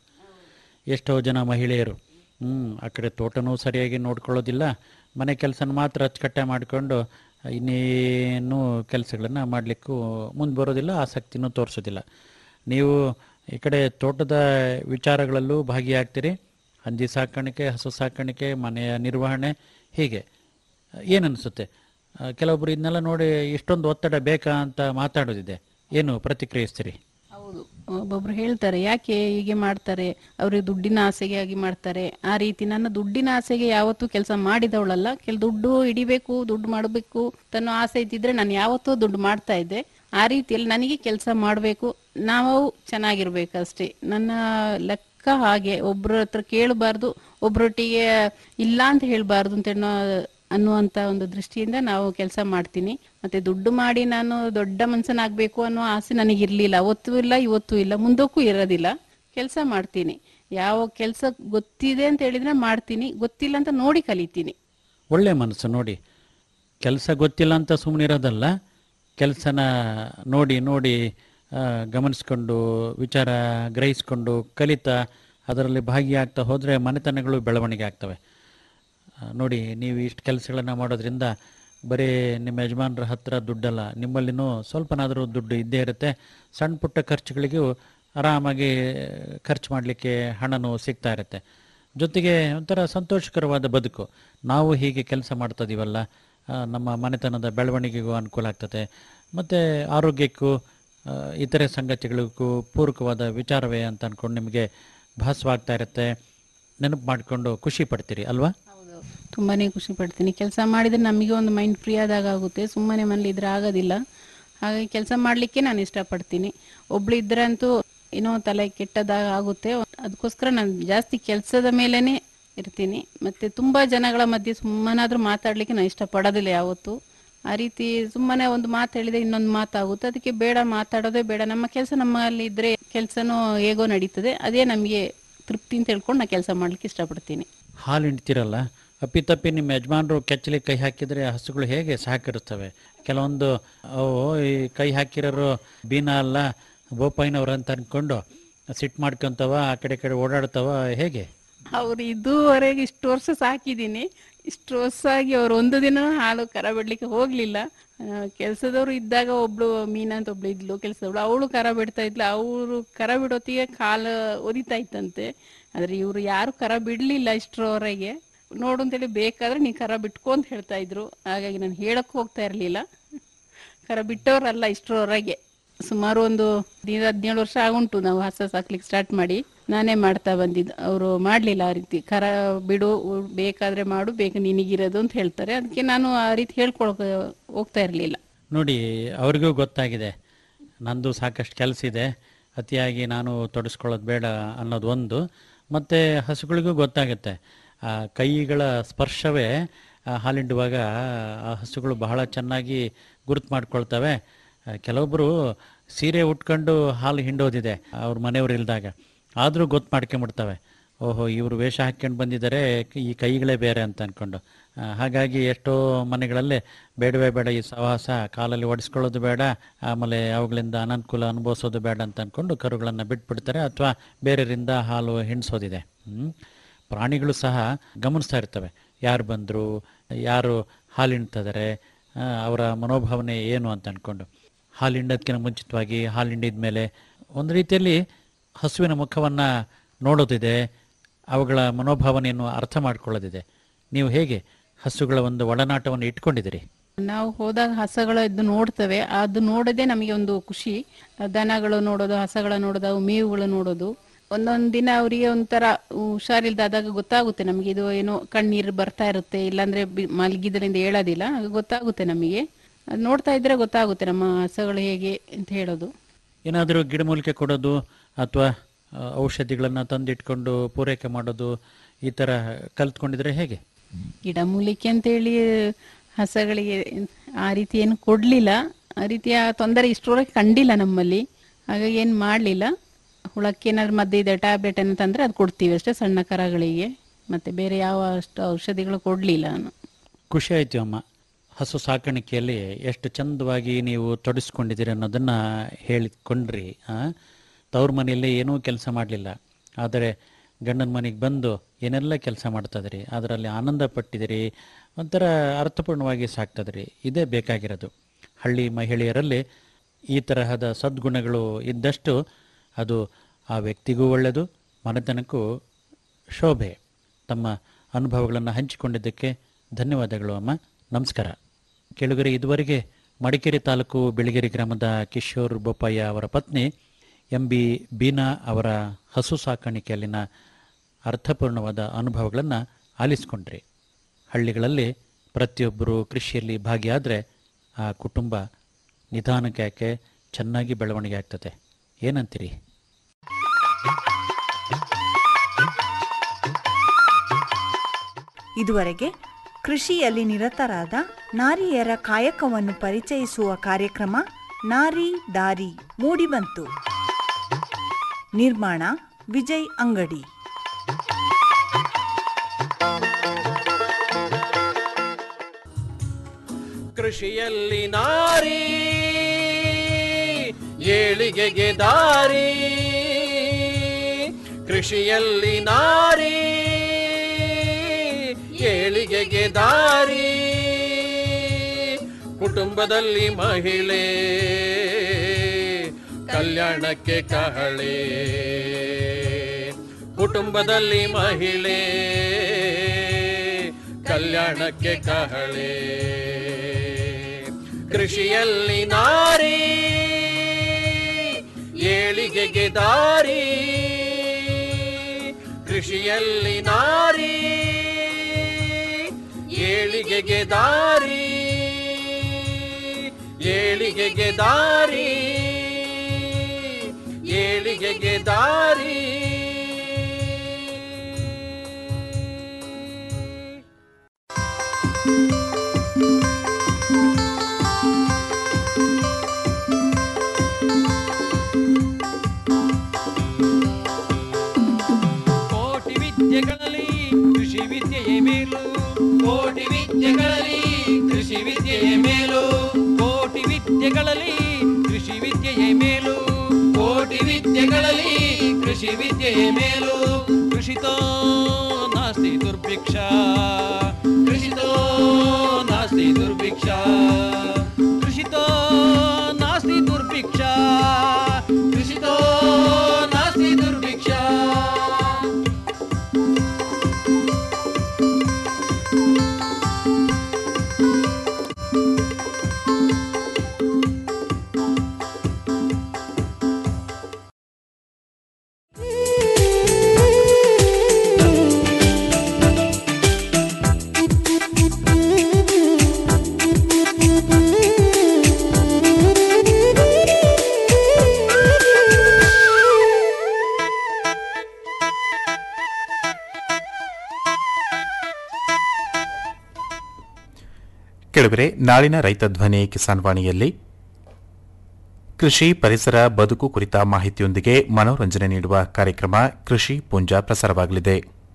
ಎಷ್ಟೋ ಜನ ಮಹಿಳೆಯರು ಹ್ಮ್ ಆ ಕಡೆ ತೋಟನೂ ಸರಿಯಾಗಿ ನೋಡ್ಕೊಳ್ಳೋದಿಲ್ಲ ಮನೆ ಕೆಲಸನ ಮಾತ್ರ ಅಚ್ಚುಕಟ್ಟೆ ಮಾಡಿಕೊಂಡು ಇನ್ನೇನು ಕೆಲಸಗಳನ್ನು ಮಾಡಲಿಕ್ಕೂ ಮುಂದೆ ಬರೋದಿಲ್ಲ ಆಸಕ್ತಿನೂ ತೋರಿಸೋದಿಲ್ಲ ನೀವು ಈ ಕಡೆ ತೋಟದ ವಿಚಾರಗಳಲ್ಲೂ ಭಾಗಿಯಾಗ್ತೀರಿ ಹಂದಿ ಸಾಕಾಣಿಕೆ ಹಸು ಸಾಕಾಣಿಕೆ ಮನೆಯ ನಿರ್ವಹಣೆ ಹೀಗೆ ಏನನ್ಸುತ್ತೆ ಆ, ಕೆಲವೊಬ್ರು ಇದನ್ನೆಲ್ಲ ನೋಡಿ ಇಷ್ಟೊಂದು ಒತ್ತಡ ಬೇಕಾ ಅಂತ ಮಾತಾಡೋದಿದೆ ಏನು ಪ್ರತಿಕ್ರಿಯಿಸ್ತೀರಿ ಹೌದು ಒಬ್ಬೊಬ್ರು ಹೇಳ್ತಾರೆ ಯಾಕೆ ಹೀಗೆ ಮಾಡ್ತಾರೆ ಅವ್ರಿಗೆ ದುಡ್ಡಿನ ಆಸೆಗೆ ಆಗಿ ಮಾಡ್ತಾರೆ ಆ ರೀತಿ ನನ್ನ ದುಡ್ಡಿನ ಆಸೆಗೆ ಯಾವತ್ತೂ ಕೆಲಸ ಮಾಡಿದವಳಲ್ಲ ಕೆಲ ದುಡ್ಡು ಹಿಡಿಬೇಕು ದುಡ್ಡು ಮಾಡಬೇಕು ತನ್ನ ಆಸೆ ಇದ್ದಿದ್ರೆ ನಾನು ಯಾವತ್ತೂ ದುಡ್ಡು ಮಾಡ್ತಾ ಇದ್ದೆ ಆ ರೀತಿಯಲ್ಲಿ ನನಗೆ ಕೆಲಸ ಮಾಡಬೇಕು ನಾವು ಚೆನ್ನಾಗಿರ್ಬೇಕು ಅಷ್ಟೇ ನನ್ನ ಲೆಕ್ಕ ಹಾಗೆ ಒಬ್ರ ಹತ್ರ ಕೇಳಬಾರ್ದು ಒಬ್ರೊಟ್ಟಿಗೆ ಇಲ್ಲ ಅಂತ ಹೇಳ್ಬಾರ್ದು ಅಂತ ಅನ್ನೋ- ಅನ್ನುವಂತ ಒಂದು ದೃಷ್ಟಿಯಿಂದ ನಾವು ಕೆಲಸ ಮಾಡ್ತೀನಿ ಮತ್ತೆ ದುಡ್ಡು ಮಾಡಿ ನಾನು ದೊಡ್ಡ ಮನ್ಸನಾಗ್ಬೇಕು ಅನ್ನೋ ಆಸೆ ನನಗಿರ್ಲಿಲ್ಲ ಅವತ್ತೂ ಇಲ್ಲ ಇವತ್ತೂ ಇಲ್ಲ ಮುಂದಕ್ಕೂ ಇರೋದಿಲ್ಲ ಕೆಲಸ ಮಾಡ್ತೀನಿ ಯಾವ ಕೆಲಸ ಗೊತ್ತಿದೆ ಅಂತ ಹೇಳಿದ್ರೆ ಮಾಡ್ತೀನಿ ಗೊತ್ತಿಲ್ಲ ಅಂತ ನೋಡಿ ಕಲಿತೀನಿ ಒಳ್ಳೆ ಮನಸ್ಸು ನೋಡಿ ಕೆಲಸ ಗೊತ್ತಿಲ್ಲ ಅಂತ ಸುಮ್ಮನಿರೋದಲ್ಲ ಕೆಲಸನ ನೋಡಿ ನೋಡಿ ಆ, ಗಮನಿಸ್ಕೊಂಡು ವಿಚಾರ ಗ್ರಹಿಸ್ಕೊಂಡು ಕಲಿತಾ ಅದರಲ್ಲಿ ಭಾಗಿಯಾಗ್ತಾ ಹೋದರೆ ಮನೆತನಗಳು ಬೆಳವಣಿಗೆ ಆಗ್ತವೆ ಆ, ನೋಡಿ ನೀವು ಇಷ್ಟು ಕೆಲಸಗಳನ್ನು ಮಾಡೋದ್ರಿಂದ ಬರೀ ನಿಮ್ಮ ಯಜಮಾನ್ರ ಹತ್ರ ದುಡ್ಡಲ್ಲ ನಿಮ್ಮಲ್ಲಿನೂ ಸ್ವಲ್ಪನಾದರೂ ದುಡ್ಡು ಇದ್ದೇ ಇರುತ್ತೆ ಸಣ್ಣ ಪುಟ್ಟ ಖರ್ಚುಗಳಿಗೂ ಆರಾಮಾಗಿ ಖರ್ಚು ಮಾಡಲಿಕ್ಕೆ ಹಣನೂ ಸಿಗ್ತಾ ಇರುತ್ತೆ ಜೊತೆಗೆ ಒಂಥರ ಸಂತೋಷಕರವಾದ ಬದುಕು ನಾವು ಹೀಗೆ ಕೆಲಸ ಮಾಡ್ತಾ ಇದೀವಲ್ಲ ಆ, ನಮ್ಮ ಮನೆತನದ ಬೆಳವಣಿಗೆಗೂ ಅನುಕೂಲ ಆಗ್ತದೆ ಮತ್ತು ಆರೋಗ್ಯಕ್ಕೂ ಆ, ಇತರೆ ಸಂಗತಿಗಳಿಗೂ ಪೂರಕವಾದ ವಿಚಾರವೇ ಅಂತ ಅಂದ್ಕೊಂಡು ನಿಮಗೆ ಭಾಸವಾಗ್ತಾ ಇರುತ್ತೆ ನೆನಪು ಮಾಡಿಕೊಂಡು ಖುಷಿ ಪಡ್ತೀರಿ ಅಲ್ವಾ ತುಂಬಾನೇ ಖುಷಿ ಪಡ್ತೀನಿ ಕೆಲಸ ಮಾಡಿದ್ರೆ ನಮಗೆ ಒಂದು ಮೈಂಡ್ ಫ್ರೀ ಆದಾಗ ಆಗುತ್ತೆ ಸುಮ್ಮನೆ ಮನೇಲಿ ಇದ್ರೆ ಆಗೋದಿಲ್ಲ ಹಾಗಾಗಿ ಕೆಲಸ ಮಾಡಲಿಕ್ಕೆ ನಾನು ಇಷ್ಟಪಡ್ತೀನಿ ಒಬ್ಳು ಇದ್ರಂತೂ ಏನೋ ತಲೆ ಕೆಟ್ಟದಾಗ ಆಗುತ್ತೆ ಅದಕ್ಕೋಸ್ಕರ ನಾನು ಜಾಸ್ತಿ ಕೆಲಸದ ಮೇಲೇನೆ ಇರ್ತೀನಿ ಮತ್ತೆ ತುಂಬಾ ಜನಗಳ ಮಧ್ಯೆ ಸುಮ್ಮನಾದ್ರೂ ಮಾತಾಡ್ಲಿಕ್ಕೆ ನಾನು ಇಷ್ಟಪಡೋದಿಲ್ಲ ಯಾವತ್ತು ಆ ರೀತಿ ಸುಮ್ಮನೆ ಒಂದು ಮಾತು ಹೇಳಿದ್ರೆ ಇನ್ನೊಂದು ಮಾತಾಗುತ್ತೆ ಅದಕ್ಕೆ ಬೇಡ ಮಾತಾಡೋದೇ ಬೇಡ ನಮ್ಮ ಕೆಲಸ ನಮ್ಮಲ್ಲಿ ಇದ್ರೆ ಕೆಲಸನೂ ಹೇಗೋ ನಡೀತದೆ ಅದೇ ನಮಗೆ ತೃಪ್ತಿ ಅಂತ ಹೇಳ್ಕೊಂಡು ನಾನು ಕೆಲಸ ಮಾಡ್ಲಿಕ್ಕೆ ಇಷ್ಟಪಡ್ತೀನಿ ಹಾಲು ಹಿಂಡ್ತಿರಲ್ಲ ಅಪ್ಪಿತಪ್ಪಿ ನಿಮ್ಮ ಯಜಮಾನರು ಕೆಚ್ಚಲಿ ಕೈ ಹಾಕಿದರೆ ಹಸುಗಳು ಹೇಗೆ ಸಹಕರಿಸ್ತವೆ ಕೆಲವೊಂದು ಅವು ಈ ಕೈ ಹಾಕಿರೋರು ಬೀನ ಅಲ್ಲ ಬೋಪಾಯಿನವ್ರು ಅಂತ ಅನ್ಕೊಂಡು ಸಿಟ್ಟು ಮಾಡ್ಕೊಂತವ ಆ ಕಡೆ ಈ ಕಡೆ ಓಡಾಡ್ತವ ಹೇಗೆ ಅವ್ರು ಇದುವರೆಗೆ ಇಷ್ಟು ವರ್ಷ ಸಾಕಿದ್ದೀನಿ ಇಷ್ಟು ವರ್ಷ ಆಗಿ ಅವ್ರು ಒಂದು ದಿನ ಹಾಲು ಕರ ಬಿಡ್ಲಿಕ್ಕೆ ಹೋಗ್ಲಿಲ್ಲ ಕೆಲಸದವ್ರು ಇದ್ದಾಗ ಒಬ್ಳು ಮೀನಾ ಅಂತ ಒಬ್ಳು ಇದ್ಲು ಕೆಲಸದವಳು ಅವಳು ಕರ ಬಿಡ್ತಾ ಇದ್ಲು ಅವರು ಕರ ಬಿಡೋತ್ತಿಗೆ ಕಾಲು ಒದಿತಾ ಇತ್ತಂತೆ ಆದ್ರೆ ಇವ್ರು ಯಾರು ಕರ ಬಿಡ್ಲಿಲ್ಲ ಇಷ್ಟರವರೆಗೆ ನೋಡು ಅಂತೇಳಿ ಬೇಕಾದ್ರೆ ನೀ ಕರ ಬಿಟ್ಕೊ ಅಂತ ಹೇಳ್ತಾ ಇದ್ರು ಹಾಗಾಗಿ ನಾನು ಹೇಳಕ್ ಹೋಗ್ತಾ ಇರ್ಲಿಲ್ಲ ಕರ ಬಿಟ್ಟವ್ರಲ್ಲ ಇಷ್ಟರವರೆಗೆ ಸುಮಾರು ಒಂದು ಹದಿನೈದು ಹದಿನೇಳು ವರ್ಷ ಆಗುಂಟು ನಾವು ಹಸ ಸಾಕ್ಲಿಕ್ಕೆ ಸ್ಟಾರ್ಟ್ ಮಾಡಿ ನಾನೇ ಮಾಡ್ತಾ ಬಂದಿದ್ದು ಅವರು ಮಾಡ್ಲಿಲ್ಲ ಆ ರೀತಿ ಕರ ಬಿಡು ಉ- ಬೇಕಾದ್ರೆ ಮಾಡು ಬೇಕು ನಿನಗಿರೋದು ಅಂತ ಹೇಳ್ತಾರೆ ಅದಕ್ಕೆ ನಾನು ಆ ರೀತಿ ಹೇಳ್ಕೊಳಕ್ ಹೋಗ್ತಾ ಇರ್ಲಿಲ್ಲ ನೋಡಿ ಅವ್ರಿಗೂ ಗೊತ್ತಾಗಿದೆ ನಂದು ಸಾಕಷ್ಟು ಕೆಲಸ ಇದೆ ಅತಿಯಾಗಿ ನಾನು ತೊಡಸ್ಕೊಳ್ಳೋದು ಬೇಡ ಅನ್ನೋದು ಒಂದು ಮತ್ತು ಹಸುಗಳಿಗೂ ಗೊತ್ತಾಗುತ್ತೆ ಆ ಕೈಗಳ ಸ್ಪರ್ಶವೇ ಆ ಹಾಲಿಂಡುವಾಗ ಆ ಹಸುಗಳು ಬಹಳ ಚೆನ್ನಾಗಿ ಗುರುತು ಮಾಡ್ಕೊಳ್ತವೆ ಆ, ಕೆಲವೊಬ್ಬರು ಸೀರೆ ಉಟ್ಕೊಂಡು ಹಾಲು ಹಿಂಡೋದಿದೆ ಅವ್ರ ಮನೆಯವ್ರು ಇಲ್ದಾಗ ಆದರೂ ಗೊತ್ತು ಮಾಡ್ಕೊಂಬಿಡ್ತವೆ ಓಹೋ ಇವರು ವೇಷ ಹಾಕ್ಕೊಂಡು ಬಂದಿದ್ದಾರೆ ಈ ಕೈಗಳೇ ಬೇರೆ ಅಂತ ಅಂದ್ಕೊಂಡು ಆ, ಹಾಗಾಗಿ ಎಷ್ಟೋ ಮನೆಗಳಲ್ಲೇ ಬೇಡವೇ ಬೇಡ ಈ ಸಹವಾಸ ಕಾಲಲ್ಲಿ ಒಡಿಸ್ಕೊಳ್ಳೋದು ಬೇಡ ಆಮೇಲೆ ಅವುಗಳಿಂದ ಅನನುಕೂಲ ಅನುಭವಿಸೋದು ಬೇಡ ಅಂತ ಅಂದ್ಕೊಂಡು ಕರುಗಳನ್ನು ಬಿಟ್ಬಿಡ್ತಾರೆ ಅಥವಾ ಬೇರೆಯವರಿಂದ ಹಾಲು ಹಿಂಡಿಸೋದಿದೆ ಹ್ಮ್? ಪ್ರಾಣಿಗಳು ಸಹ ಗಮನಿಸ್ತಾ ಇರ್ತವೆ ಯಾರು ಬಂದರು ಯಾರು ಹಾಲು ಹಿಂಡ್ತಿದ್ದಾರೆ ಆ, ಅವರ ಮನೋಭಾವನೆ ಏನು ಅಂತ ಅಂದ್ಕೊಂಡು ಹಾಲು ಹಿಂಡೋದಕ್ಕಿಂತ ಮುಂಚಿತವಾಗಿ ಹಾಲು ಹಿಂಡಿದ ಮೇಲೆ ಒಂದು ರೀತಿಯಲ್ಲಿ ಹಸುವಿನ ಮುಖವನ್ನು ನೋಡೋದಿದೆ ಅವುಗಳ ಮನೋಭಾವನೆಯನ್ನು ಅರ್ಥ ಮಾಡ್ಕೊಳ್ಳೋದಿದೆ ನೀವು ಹೇಗೆ ಹಸುಗಳ ಒಂದು ಒಡನಾಟವನ್ನು ಇಟ್ಕೊಂಡಿದ್ದೀರಿ ನಾವು ಹೋದಾಗ ಹಸಗಳು ಇದು ನೋಡ್ತವೆ ಅದು ನೋಡೋದೇ ನಮಗೆ ಒಂದು ಖುಷಿ ದನಗಳು ನೋಡೋದು ಹಸಗಳ ನೋಡೋದು ಅವು ಮೇವುಗಳು ನೋಡೋದು ಒಂದೊಂದು ದಿನ ಅವರಿಗೆ ಒಂಥರ ಹುಷಾರಿಲ್ದಾದಾಗ ಗೊತ್ತಾಗುತ್ತೆ ನಮಗೆ ಇದು ಏನೋ ಕಣ್ಣೀರು ಬರ್ತಾ ಇರುತ್ತೆ ಇಲ್ಲಾಂದ್ರೆ ಬಿ- ಮಲಗಿದ್ರಿಂದ ಹೇಳೋದಿಲ್ಲ ಆಗ ಗೊತ್ತಾಗುತ್ತೆ ನಮಗೆ ಅದು ನೋಡ್ತಾ ಇದ್ರೆ ಗೊತ್ತಾಗುತ್ತೆ ನಮ್ಮ ಹಸಗಳು ಹೇಗೆ ಅಂತ ಹೇಳೋದು ಏನಾದರೂ ಗಿಡಮೂಲಿಕೆ ಕೊಡೋದು ಅಥವಾ ಔಷಧಿಗಳನ್ನು ತಂದಿಟ್ಕೊಂಡು ಪೂರೈಕೆ ಮಾಡೋದು ಈ ಥರ ಕಲ್ತ್ಕೊಂಡಿದ್ರೆ ಹೇಗೆ ಗಿಡಮೂಲಿಕೆ ಅಂತೇಳಿ ಹಸಗಳಿಗೆ ಆ ರೀತಿ ಏನು ಕೊಡ್ಲಿಲ್ಲ ಆ ರೀತಿಯ ತೊಂದರೆ ಇಷ್ಟರೊಳಗೆ ಕಂಡಿಲ್ಲ ನಮ್ಮಲ್ಲಿ ಹಾಗಾಗಿ ಏನು ಮಾಡಲಿಲ್ಲ ಹುಳಕ್ಕೆ ಏನಾದ್ರು ಮದ್ದು ಇದೆ ಟ್ಯಾಬ್ಲೆಟ್ ಅಂತಂದ್ರೆ ಅದು ಕೊಡ್ತೀವಿ ಅಷ್ಟೇ ಸಣ್ಣ ಕರಗಳಿಗೆ ಮತ್ತೆ ಬೇರೆ ಯಾವ ಅಷ್ಟು ಔಷಧಿಗಳು ಕೊಡಲಿಲ್ಲ ನಾನು ಖುಷಿ ಆಯ್ತು ಅಮ್ಮ ಹಸು ಸಾಕಾಣಿಕೆಯಲ್ಲಿ ಎಷ್ಟು ಚಂದವಾಗಿ ನೀವು ತೊಡಗಿಸ್ಕೊಂಡಿದ್ದೀರಿ ಅನ್ನೋದನ್ನು ಹೇಳಿಕೊಂಡ್ರಿ ಆ? ತವ್ರ ಮನೆಯಲ್ಲಿ ಏನೂ ಕೆಲಸ ಮಾಡಲಿಲ್ಲ ಆದರೆ ಗಂಡನ ಮನೆಗೆ ಬಂದು ಏನೆಲ್ಲ ಕೆಲಸ ಮಾಡ್ತದ್ರಿ ಅದರಲ್ಲಿ ಆನಂದ ಪಟ್ಟಿದಿರಿ ಒಂಥರ ಅರ್ಥಪೂರ್ಣವಾಗಿ ಸಾಕ್ತದ್ರಿ ಇದೇ ಬೇಕಾಗಿರೋದು ಹಳ್ಳಿ ಮಹಿಳೆಯರಲ್ಲಿ ಈ ತರಹದ ಸದ್ಗುಣಗಳು ಇದ್ದಷ್ಟು ಅದು ಆ ವ್ಯಕ್ತಿಗೂ ಒಳ್ಳೆಯದು ಮನೆತನಕ್ಕೂ ಶೋಭೆ ತಮ್ಮ ಅನುಭವಗಳನ್ನು ಹಂಚಿಕೊಂಡಿದ್ದಕ್ಕೆ ಧನ್ಯವಾದಗಳು ಅಮ್ಮ ನಮಸ್ಕಾರ ಕೆಳಗರೆ ಇದುವರೆಗೆ ಮಡಿಕೇರಿ ತಾಲೂಕು ಬಿಳಿಗೆರೆ ಗ್ರಾಮದ ಕಿಶೋರ್ ಬೋಪಯ್ಯ ಅವರ ಪತ್ನಿ ಎಂ ಬಿ ಬೀನಾ ಅವರ ಹಸು ಸಾಕಾಣಿಕೆಯಲ್ಲಿನ ಅರ್ಥಪೂರ್ಣವಾದ ಅನುಭವಗಳನ್ನು ಆಲಿಸ್ಕೊಂಡ್ರಿ ಹಳ್ಳಿಗಳಲ್ಲಿ ಪ್ರತಿಯೊಬ್ಬರು ಕೃಷಿಯಲ್ಲಿ ಭಾಗಿಯಾದರೆ ಆ ಕುಟುಂಬ ನಿಧಾನಕ್ಕೆ ಯಾಕೆ ಚೆನ್ನಾಗಿ ಬೆಳವಣಿಗೆ ಆಗ್ತದೆ ಏನಂತೀರಿ ಇದುವರೆಗೆ ಕೃಷಿಯಲ್ಲಿ ನಿರತರಾದ ನಾರಿಯರ ಕಾಯಕವನ್ನು ಪರಿಚಯಿಸುವ ಕಾರ್ಯಕ್ರಮ ನಾರಿ ದಾರಿ ಮೂಡಿಬಂತು ನಿರ್ಮಾಣ ವಿಜಯ್ ಅಂಗಡಿ ಕೃಷಿಯಲ್ಲಿ ನಾರಿ ಏಳಿಗೆಗೆ ದಾರಿ ಕೃಷಿಯಲ್ಲಿ ನಾರಿ ಏಳಿಗೆಗೆ ದಾರಿ ಕುಟುಂಬದಲ್ಲಿ ಮಹಿಳೆ ಕಲ್ಯಾಣಕ್ಕೆ ಕಹಳೆ ಕುಟುಂಬದಲ್ಲಿ ಮಹಿಳೆ ಕಲ್ಯಾಣಕ್ಕೆ ಕಹಳೆ ಕೃಷಿಯಲ್ಲಿ ನಾರಿ ಏಳಿಗೆಗೆ ದಾರಿ ಕೃಷಿಯಲ್ಲಿ ನಾರಿ ಏಳಿಗೆಗೆ ದಾರಿ ಏಳಿಗೆಗೆ ದಾರಿ ಏಳಿಗೆಗೆ ದಾರಿ ಕೋಟಿ ವಿದ್ಯೆಗಳಲ್ಲಿ ಕೃಷಿ ವಿದ್ಯೆಯೇ ಮೇಲು ಕೋಟಿ ವಿದ್ಯೆಗಳಲ್ಲಿ ಕೃಷಿ ವಿದ್ಯೆಯೇ ಮೇಲು ಕೋಟಿ ವಿದ್ಯೆಗಳಲ್ಲಿ ಕೃಷಿ ವಿದ್ಯೆಯೇ ಮೇಲು ಕೋಟಿ ವಿದ್ಯೆಗಳಲ್ಲಿ ಕೃಷಿ ವಿದ್ಯೆಯೇ ಮೇಲು ಕೃಷಿತೋ ನಾಸ್ತಿ ದುರ್ಭಿಕ್ಷ ಕೃಷಿತೋ ನಾಸ್ತಿ ದುರ್ಭಿಕ್ಷ ಕೃಷಿತೋ ನಾಸ್ತಿ ದುರ್ಭಿಕ್ಷ ಕೃಷಿತೋ ನಾಸ್ತಿ ದುರ್ಭಿಕ್ಷ ಕೆಳಗರೆ ನಾಳಿನ ರೈತ ಧ್ವನಿ ಕಿಸಾನ್ ವಾಣಿಯಲ್ಲಿ ಕೃಷಿ ಪರಿಸರ ಬದುಕು ಕುರಿತ ಮಾಹಿತಿಯೊಂದಿಗೆ ಮನೋರಂಜನೆ ನೀಡುವ ಕಾರ್ಯಕ್ರಮ ಕೃಷಿ ಪುಂಜ ಪ್ರಸಾರವಾಗಲಿದೆ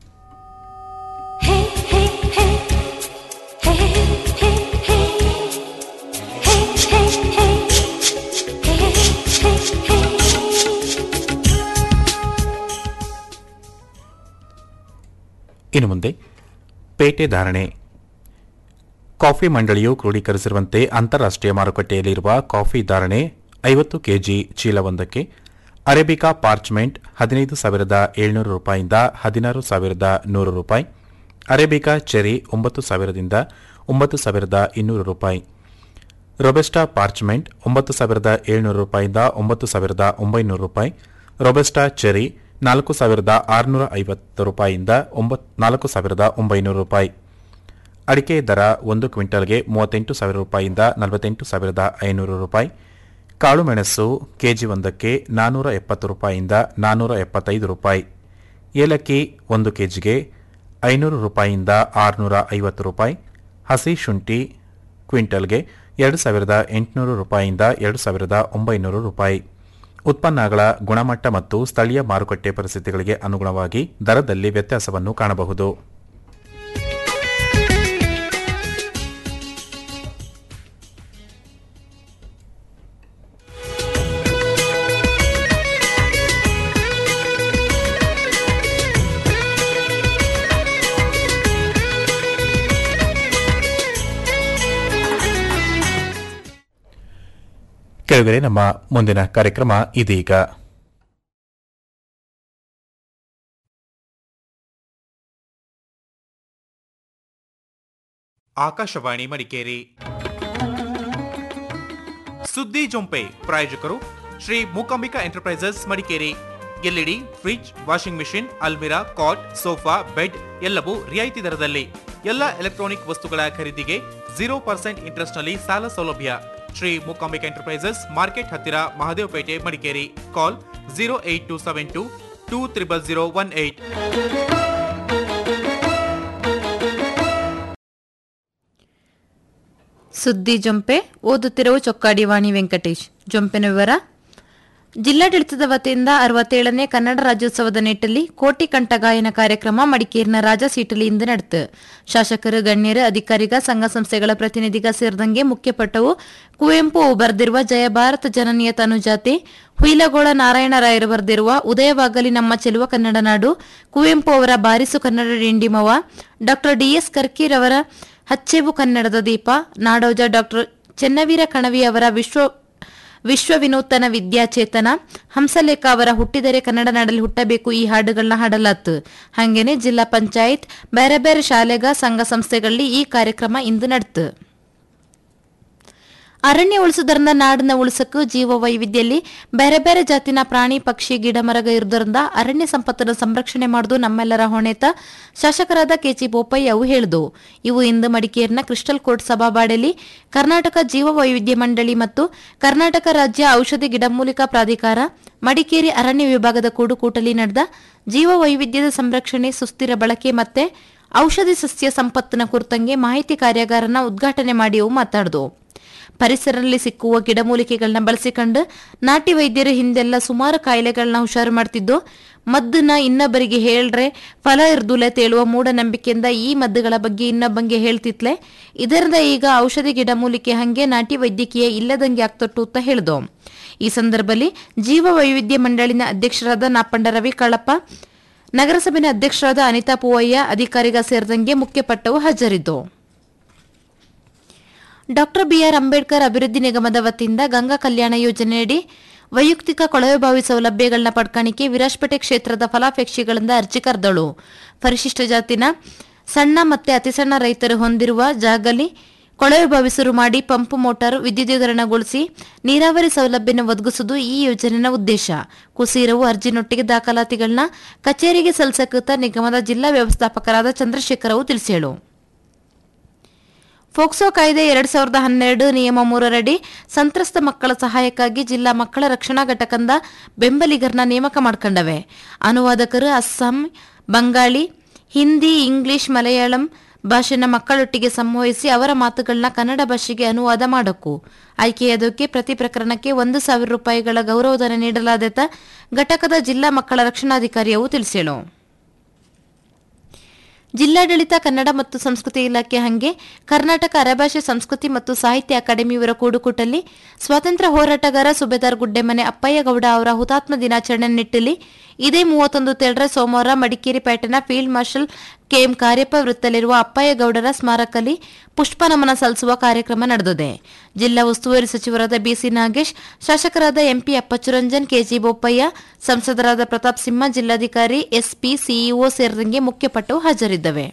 ಇನ್ನು ಮುಂದೆ ಪೇಟೆ ಧಾರಣೆ ಕಾಫಿ ಮಂಡಳಿಯು ಕ್ರೋಢೀಕರಿಸಿರುವಂತೆ ಅಂತಾರಾಷ್ಟ್ರೀಯ ಮಾರುಕಟ್ಟೆಯಲ್ಲಿರುವ ಕಾಫಿ ಧಾರಣೆ ಐವತ್ತು ಕೆಜಿ ಚೀಲವೊಂದಕ್ಕೆ ಅರೇಬಿಕಾ ಪಾರ್ಚ್ಮೆಂಟ್ ಹದಿನೈದು ಸಾವಿರದ ಏಳ್ನೂರು ರೂಪಾಯಿಯಿಂದ ಹದಿನಾರು ಸಾವಿರದ ನೂರು ರೂಪಾಯಿ ಅರೇಬಿಕಾ ಚೆರಿ ಒಂಬತ್ತು ಸಾವಿರದಿಂದ ಒಂಬತ್ತು ಸಾವಿರದ ಇನ್ನೂರು ರೂಪಾಯಿ ರೊಬೆಸ್ಟಾ ಪಾರ್ಚ್ಮೆಂಟ್ ಒಂಬತ್ತು ಸಾವಿರದ ಏಳ್ನೂರು ರೂಪಾಯಿಯಿಂದ ಒಂಬತ್ತು ಸಾವಿರದ ಒಂಬೈನೂರು ರೂಪಾಯಿ ರೊಬೆಸ್ಟಾ ಚೆರಿ ನಾಲ್ಕು ಸಾವಿರದ ಆರುನೂರ ಐವತ್ತು ರೂಪಾಯಿಯಿಂದ ಒಂಬತ್ ನಾಲ್ಕು ಸಾವಿರದ ಒಂಬೈನೂರು ರೂಪಾಯಿ ಅಡಿಕೆ ದರ ಒಂದು ಕ್ವಿಂಟಲ್ಗೆ ಮೂವತ್ತೆಂಟು ಸಾವಿರ ರೂಪಾಯಿಯಿಂದ ನಲವತ್ತೆಂಟು ಸಾವಿರದ ಐನೂರು ರೂಪಾಯಿ ಕಾಳುಮೆಣಸು ಕೆಜಿ ಒಂದಕ್ಕೆ ನಾನ್ನೂರ ಎಪ್ಪತ್ತು ರೂಪಾಯಿಯಿಂದ ನಾನ್ನೂರ ಎಪ್ಪತ್ತೈದು ರೂಪಾಯಿ ಏಲಕ್ಕಿ ಒಂದು ಕೆಜಿಗೆ ಐನೂರು ರೂಪಾಯಿಯಿಂದ ಆರುನೂರ ಐವತ್ತು ರೂಪಾಯಿ ಹಸಿ ಶುಂಠಿ ಕ್ವಿಂಟಲ್ಗೆ ಎರಡು ಸಾವಿರದ ಎಂಟುನೂರು ರೂಪಾಯಿಯಿಂದ ಎರಡು ಸಾವಿರದ ಒಂಬೈನೂರು ರೂಪಾಯಿ ಉತ್ಪನ್ನಗಳ ಗುಣಮಟ್ಟ ಮತ್ತು ಸ್ಥಳೀಯ ಮಾರುಕಟ್ಟೆ ಪರಿಸ್ಥಿತಿಗಳಿಗೆ ಅನುಗುಣವಾಗಿ ದರದಲ್ಲಿ ವ್ಯತ್ಯಾಸವನ್ನು ಕಾಣಬಹುದು ಕೆಳಗಡೆ ನಮ್ಮ ಮುಂದಿನ ಕಾರ್ಯಕ್ರಮ ಇದೀಗ ಆಕಾಶವಾಣಿ ಮಡಿಕೇರಿ ಸುದ್ದಿ ಜೊಂಪೆ ಪ್ರಾಯೋಜಕರು Shri Mookambika enterprises Madikeri LED fridge washing machine ಅಲ್ಮಿರಾ ಕಾಟ್ ಸೋಫಾ ಬೆಡ್ ಎಲ್ಲವೂ ರಿಯಾಯಿತಿ ದರದಲ್ಲಿ ಎಲ್ಲ ಎಲೆಕ್ಟ್ರಾನಿಕ್ ವಸ್ತುಗಳ ಖರೀದಿಗೆ ಜೀರೋ ಪರ್ಸೆಂಟ್ ಇಂಟ್ರೆಸ್ಟ್ ನಲ್ಲಿ ಸಾಲ ಸೌಲಭ್ಯ ಶ್ರೀ ಮೂಕಾಂಬಿಕಾ ಎಂಟರ್ಪ್ರೈಸಸ್ ಮಾರ್ಕೆಟ್ ಹತ್ತಿರ Mahadevapete Madikeri call zero eight two seven two two triple zero one eight ಸುದ್ದಿ ಜೊಂಪೆ ಓದುತ್ತಿರುವ ಚೊಕ್ಕಾಡಿ ವಾಣಿ ವೆಂಕಟೇಶ್ ಜೊಂಪೆನ ವಿವರ ಜಿಲ್ಲಾಡಳಿತದ ವತಿಯಿಂದ ಅರವತ್ತೇಳನೇ ಕನ್ನಡ ರಾಜ್ಯೋತ್ಸವದ ನಿಟ್ಟಲ್ಲಿ ಕೋಟಿ ಕಂಠ ಗಾಯನ ಕಾರ್ಯಕ್ರಮ ಮಡಿಕೇರಿನ ರಾಜ ಸೀಟಲಿಯಿಂದ ನಡೆತು ಶಾಸಕರು ಗಣ್ಯರು ಅಧಿಕಾರಿಗ ಸಂಘ ಸಂಸ್ಥೆಗಳ ಪ್ರತಿನಿಧಿಗ ಸೇರಿದಂಗೆ ಮುಖ್ಯಪಟ್ಟವು ಕುವೆಂಪು ಬರೆದಿರುವ ಜಯ ಭಾರತ ಜನನೀಯ ತನುಜಾತಿ ಹುಯಿಲಗೋಳ ನಾರಾಯಣರಾಯರು ಬರೆದಿರುವ ಉದಯವಾಗಲಿ ನಮ್ಮ ಚೆಲುವ ಕನ್ನಡ ನಾಡು ಕುವೆಂಪು ಅವರ ಬಾರಿಸು ಕನ್ನಡ ಡಿಂಡಿಮವ ಡಾ ಡಿಎಸ್ ಕರ್ಕೀರವರ ಹಚ್ಚೆವು ಕನ್ನಡದ ದೀಪ ನಾಡೋಜ ಡಾ ಚೆನ್ನವೀರ ಕಣವಿ ಅವರ ವಿಶ್ವ ವಿಶ್ವ ವಿನೂತನ ವಿದ್ಯಾಚೇತನ ಹಂಸಲೇಖ ಅವರ ಹುಟ್ಟಿದರೆ ಕನ್ನಡ ನಾಡಲ್ಲಿ ಹುಟ್ಟಬೇಕು ಈ ಹಾಡುಗಳನ್ನ ಹಾಡಲಾತು ಹಾಗೇನೆ ಜಿಲ್ಲಾ ಪಂಚಾಯತ್ ಬೇರೆ ಬೇರೆ ಶಾಲೆಗ ಸಂಘ ಸಂಸ್ಥೆಗಳಲ್ಲಿ ಈ ಕಾರ್ಯಕ್ರಮ ಇಂದು ನಡೆತು ಅರಣ್ಯ ಉಳಿಸುವುದರಿಂದ ನಾಡನ್ನ ಉಳಿಸಕ್ಕೂ ಜೀವ ವೈವಿಧ್ಯದಲ್ಲಿ ಬೇರೆ ಬೇರೆ ಜಾತಿನ ಪ್ರಾಣಿ ಪಕ್ಷಿ ಗಿಡ ಮರಗ ಇರುವುದರಿಂದ ಅರಣ್ಯ ಸಂಪತ್ತನ್ನು ಸಂರಕ್ಷಣೆ ಮಾಡುವುದು ನಮ್ಮೆಲ್ಲರ ಹೊಣೆತ ಶಾಸಕರಾದ ಕೆಜಿ ಬೋಪಯ್ಯ ಅವು ಹೇಳಿದು ಇವು ಇಂದು ಮಡಿಕೇರಿನ ಕ್ರಿಸ್ಟಲ್ ಕೋರ್ಟ್ ಸಭಾಬಾಡಲಿ ಕರ್ನಾಟಕ ಜೀವ ವೈವಿಧ್ಯ ಮಂಡಳಿ ಮತ್ತು ಕರ್ನಾಟಕ ರಾಜ್ಯ ಔಷಧಿ ಗಿಡಮೂಲಿಕಾ ಪ್ರಾಧಿಕಾರ ಮಡಿಕೇರಿ ಅರಣ್ಯ ವಿಭಾಗದ ಕೂಡುಕೂಟಲಿ ನಡೆದ ಜೀವ ವೈವಿಧ್ಯದ ಸಂರಕ್ಷಣೆ ಸುಸ್ಥಿರ ಬಳಕೆ ಮತ್ತೆ ಔಷಧಿ ಸಸ್ಯ ಸಂಪತ್ತಿನ ಕುರಿತಂಗೆ ಮಾಹಿತಿ ಕಾರ್ಯಾಗಾರನ ಉದ್ಘಾಟನೆ ಮಾಡಿ ಅವು ಮಾತಾಡಿದು ಪರಿಸರದಲ್ಲಿ ಸಿಕ್ಕುವ ಗಿಡಮೂಲಿಕೆಗಳನ್ನ ಬಳಸಿಕೊಂಡು ನಾಟಿ ವೈದ್ಯರು ಹಿಂದೆಲ್ಲ ಸುಮಾರು ಕಾಯಿಲೆಗಳನ್ನ ಹುಷಾರು ಮಾಡ್ತಿದ್ದು ಮದ್ದನ್ನ ಇನ್ನೊಬ್ಬರಿಗೆ ಹೇಳ್ರೆ ಫಲ ಇರ್ದುಲೆ ತೇಳುವ ಮೂಢನಂಬಿಕೆಯಿಂದ ಈ ಮದ್ದುಗಳ ಬಗ್ಗೆ ಇನ್ನೊಬ್ಬಂಗೆ ಹೇಳ್ತಿತ್ಲೆ ಇದರಿಂದ ಈಗ ಔಷಧಿ ಗಿಡಮೂಲಿಕೆ ಹಂಗೆ ನಾಟಿ ವೈದ್ಯಕೀಯ ಇಲ್ಲದಂಗೆ ಆಗ್ತೊಟ್ಟು ಅಂತ ಹೇಳ್ದು ಈ ಸಂದರ್ಭದಲ್ಲಿ ಜೀವ ವೈವಿಧ್ಯ ಮಂಡಳಿನ ಅಧ್ಯಕ್ಷರಾದ ನಾಪಂಡ ರವಿ ಕಳಪ್ಪ ನಗರಸಭೆನ ಅಧ್ಯಕ್ಷರಾದ ಅನಿತಾ ಪೂವಯ್ಯ ಅಧಿಕಾರಿಗ ಸೇರಿದಂಗೆ ಮುಖ್ಯಪಟ್ಟವು ಹಾಜರಿದ್ದು ಡಾಕ್ಟರ್ ಬಿಆರ್ ಅಂಬೇಡ್ಕರ್ ಅಭಿವೃದ್ಧಿ ನಿಗಮದ ವತಿಯಿಂದ ಗಂಗಾ ಕಲ್ಯಾಣ ಯೋಜನೆಯಡಿ ವೈಯಕ್ತಿಕ ಕೊಳವೆಬಾವಿ ಸೌಲಭ್ಯಗಳನ್ನ ಪಡ್ಕಾಣಿಕೆ ವಿರಾಜಪೇಟೆ ಕ್ಷೇತ್ರದ ಫಲಾಪೇಕ್ಷಿಗಳಿಂದ ಅರ್ಜಿ ಕರೆದಳು ಪರಿಶಿಷ್ಟ ಜಾತಿನ ಸಣ್ಣ ಮತ್ತೆ ಅತಿಸಣ್ಣ ರೈತರು ಹೊಂದಿರುವ ಜಾಗಲಿ ಕೊಳವೆಬಾವಿ ಶುರು ಮಾಡಿ ಪಂಪ್ ಮೋಟಾರ್ ವಿದ್ಯುದೀಕರಣಗೊಳಿಸಿ ನೀರಾವರಿ ಸೌಲಭ್ಯನ ಒದಗಿಸುವುದು ಈ ಯೋಜನೆಯ ಉದ್ದೇಶ ಕುಸೀರವು ಅರ್ಜಿನೊಟ್ಟಿಗೆ ದಾಖಲಾತಿಗಳನ್ನ ಕಚೇರಿಗೆ ಸಲ್ಲಿಸಕೃತ ನಿಗಮದ ಜಿಲ್ಲಾ ವ್ಯವಸ್ಥಾಪಕರಾದ ಚಂದ್ರಶೇಖರವು ತಿಳಿಸೇಳು ಫೋಕ್ಸೋ ಕಾಯ್ದೆ ಎರಡ್ ಸಾವಿರದ ಹನ್ನೆರಡು ನಿಯಮ ಮೂರರಡಿ ಸಂತ್ರಸ್ತ ಮಕ್ಕಳ ಸಹಾಯಕ್ಕಾಗಿ ಜಿಲ್ಲಾ ಮಕ್ಕಳ ರಕ್ಷಣಾ ಘಟಕದ ಬೆಂಬಲಿಗರನ್ನ ನೇಮಕ ಮಾಡ್ಕೊಂಡವೆ ಅನುವಾದಕರು ಅಸ್ಸಾಂ ಬಂಗಾಳಿ ಹಿಂದಿ ಇಂಗ್ಲಿಷ್ ಮಲಯಾಳಂ ಭಾಷೆನ ಮಕ್ಕಳೊಟ್ಟಿಗೆ ಸಂವಹಿಸಿ ಅವರ ಮಾತುಗಳನ್ನ ಕನ್ನಡ ಭಾಷೆಗೆ ಅನುವಾದ ಮಾಡಕು ಆಯ್ಕೆಯಾದಕ್ಕೆ ಪ್ರತಿ ಪ್ರಕರಣಕ್ಕೆ ಒಂದು ಸಾವಿರ ರೂಪಾಯಿಗಳ ಗೌರವಧನ ನೀಡಲಾದ ಘಟಕದ ಜಿಲ್ಲಾ ಮಕ್ಕಳ ರಕ್ಷಣಾಧಿಕಾರಿಯವು ತಿಳಿಸೇಳು ಜಿಲ್ಲಾಡಳಿತ ಕನ್ನಡ ಮತ್ತು ಸಂಸ್ಕೃತಿ ಇಲಾಖೆ ಹಂಗೆ ಕರ್ನಾಟಕ ಅರೆಭಾಷೆ ಸಂಸ್ಕೃತಿ ಮತ್ತು ಸಾಹಿತ್ಯ ಅಕಾಡೆಮಿ ಇವರ ಕೂಡುಕೂಟಲ್ಲಿ ಸ್ವಾತಂತ್ರ್ಯ ಹೋರಾಟಗಾರ ಸುಬೇದಾರ್ ಗುಡ್ಡೆಮನೆ ಅಪ್ಪಯ್ಯಗೌಡ ಅವರ ಹುತಾತ್ಮ ದಿನಾಚರಣೆ ನಿಟ್ಟಿನಲ್ಲಿ ಇದೇ ಮೂವತ್ತೊಂದು ತೆರಳ ಸೋಮವಾರ ಮಡಿಕೇರಿ ಪೇಟೆನ ಫೀಲ್ಡ್ ಮಾರ್ಷಲ್ ಕೆಎಂ ಕಾರ್ಯಪ್ಪ ವೃತ್ತದಲ್ಲಿರುವ ಅಪ್ಪಯ್ಯಗೌಡರ ಸ್ಮಾರಕಲ್ಲಿ ಪುಷ್ಪ ನಮನ ಸಲ್ಲಿಸುವ ಕಾರ್ಯಕ್ರಮ ನಡೆದಿದೆ ಜಿಲ್ಲಾ ಉಸ್ತುವಾರಿ ಸಚಿವರಾದ ಬಿಸಿ ನಾಗೇಶ್ ಶಾಸಕರಾದ ಎಂಪಿ ಅಪ್ಪಚುರಂಜನ್ ಕೆಜಿ ಬೋಪಯ್ಯ ಸಂಸದರಾದ ಪ್ರತಾಪ್ ಸಿಂಹ ಜಿಲ್ಲಾಧಿಕಾರಿ ಎಸ್ಪಿ ಸಿಇಒ ಸೇರಿದಂಗೆ ಮುಖ್ಯಪಟ್ಟು ಹಾಜರಿದ್ದವೆ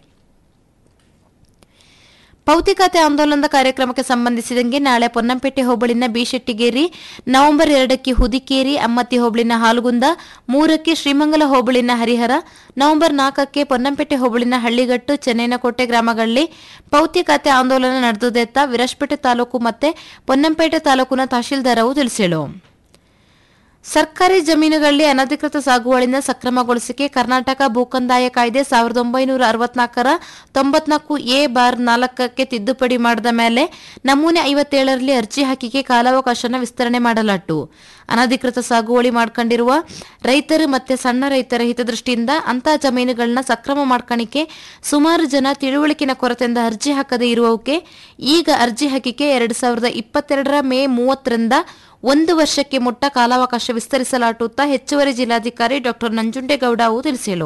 ಪೌತಿಕಾತೆ ಆಂದೋಲನದ ಕಾರ್ಯಕ್ರಮಕ್ಕೆ ಸಂಬಂಧಿಸಿದಂಗೆ ನಾಳೆ ಪೊನ್ನಂಪೇಟೆ ಹೋಬಳಿನ ಬಿಶೆಟ್ಟಿಗೇರಿ ನವೆಂಬರ್ ಎರಡಕ್ಕೆ ಹುದಿಕೇರಿ ಅಮ್ಮತ್ತಿ ಹೋಬಳಿನ ಹಾಲುಗುಂದ ಮೂರಕ್ಕೆ ಶ್ರೀಮಂಗಲ ಹೋಬಳಿನ ಹರಿಹರ ನವೆಂಬರ್ ನಾಲ್ಕಕ್ಕೆ ಪೊನ್ನಂಪೇಟೆ ಹೋಬಳಿನ ಹಳ್ಳಿಗಟ್ಟು ಚೆನ್ನೈನಕೋಟೆ ಗ್ರಾಮಗಳಲ್ಲಿ ಪೌತಿಕಾತೆ ಆಂದೋಲನ ನಡೆದುದೆತ್ತ ವಿರಾಜಪೇಟೆ ತಾಲೂಕು ಮತ್ತೆ ಪೊನ್ನಂಪೇಟೆ ತಾಲೂಕಿನ ತಹಶೀಲ್ದಾರವು ತಿಳಿಸಿಳು ಸರ್ಕಾರಿ ಜಮೀನುಗಳಲ್ಲಿ ಅನಧಿಕೃತ ಸಾಗುವಳಿನ ಸಕ್ರಮಗೊಳಿಸಿಕೆ ಕರ್ನಾಟಕ ಭೂಕಂದಾಯ ಕಾಯ್ದೆ ಸಾವಿರದ ಒಂಬೈನೂರ ಅರವತ್ನಾಲ್ಕರ ತೊಂಬತ್ನಾಲ್ಕು ಎ ಬಾರ್ ನಾಲ್ಕಕ್ಕೆ ತಿದ್ದುಪಡಿ ಮಾಡಿದ ಮೇಲೆ ನಮೂನೆ ಐವತ್ತೇಳರಲ್ಲಿ ಅರ್ಜಿ ಹಾಕಿಕೆ ಕಾಲಾವಕಾಶನ ವಿಸ್ತರಣೆ ಮಾಡಲಾಟು ಅನಧಿಕೃತ ಸಾಗುವಳಿ ಮಾಡ್ಕೊಂಡಿರುವ ರೈತರು ಮತ್ತೆ ಸಣ್ಣ ರೈತರ ಹಿತದೃಷ್ಟಿಯಿಂದ ಅಂತಹ ಜಮೀನುಗಳನ್ನ ಸಕ್ರಮ ಮಾಡ್ಕಣಿಕೆ ಸುಮಾರು ಜನ ತಿಳುವಳಿಕಿನ ಕೊರತೆಯಿಂದ ಅರ್ಜಿ ಹಾಕದೇ ಇರುವವಕ್ಕೆ ಈಗ ಅರ್ಜಿ ಹಾಕಿಕೆ ಎರಡ್ ಸಾವಿರದ ಇಪ್ಪತ್ತೆರಡರ ಮೇ ಮೂವತ್ತರಿಂದ ಒಂದು ವರ್ಷಕ್ಕೆ ಮುಟ್ಟ ಕಾಲಾವಕಾಶ ವಿಸ್ತರಿಸಲಾಟುತ್ತಾ ಹೆಚ್ಚುವರಿ ಜಿಲ್ಲಾಧಿಕಾರಿ ಡಾ ನಂಜುಂಡೇಗೌಡ ಅವು ತಿಳಿಸಿಳು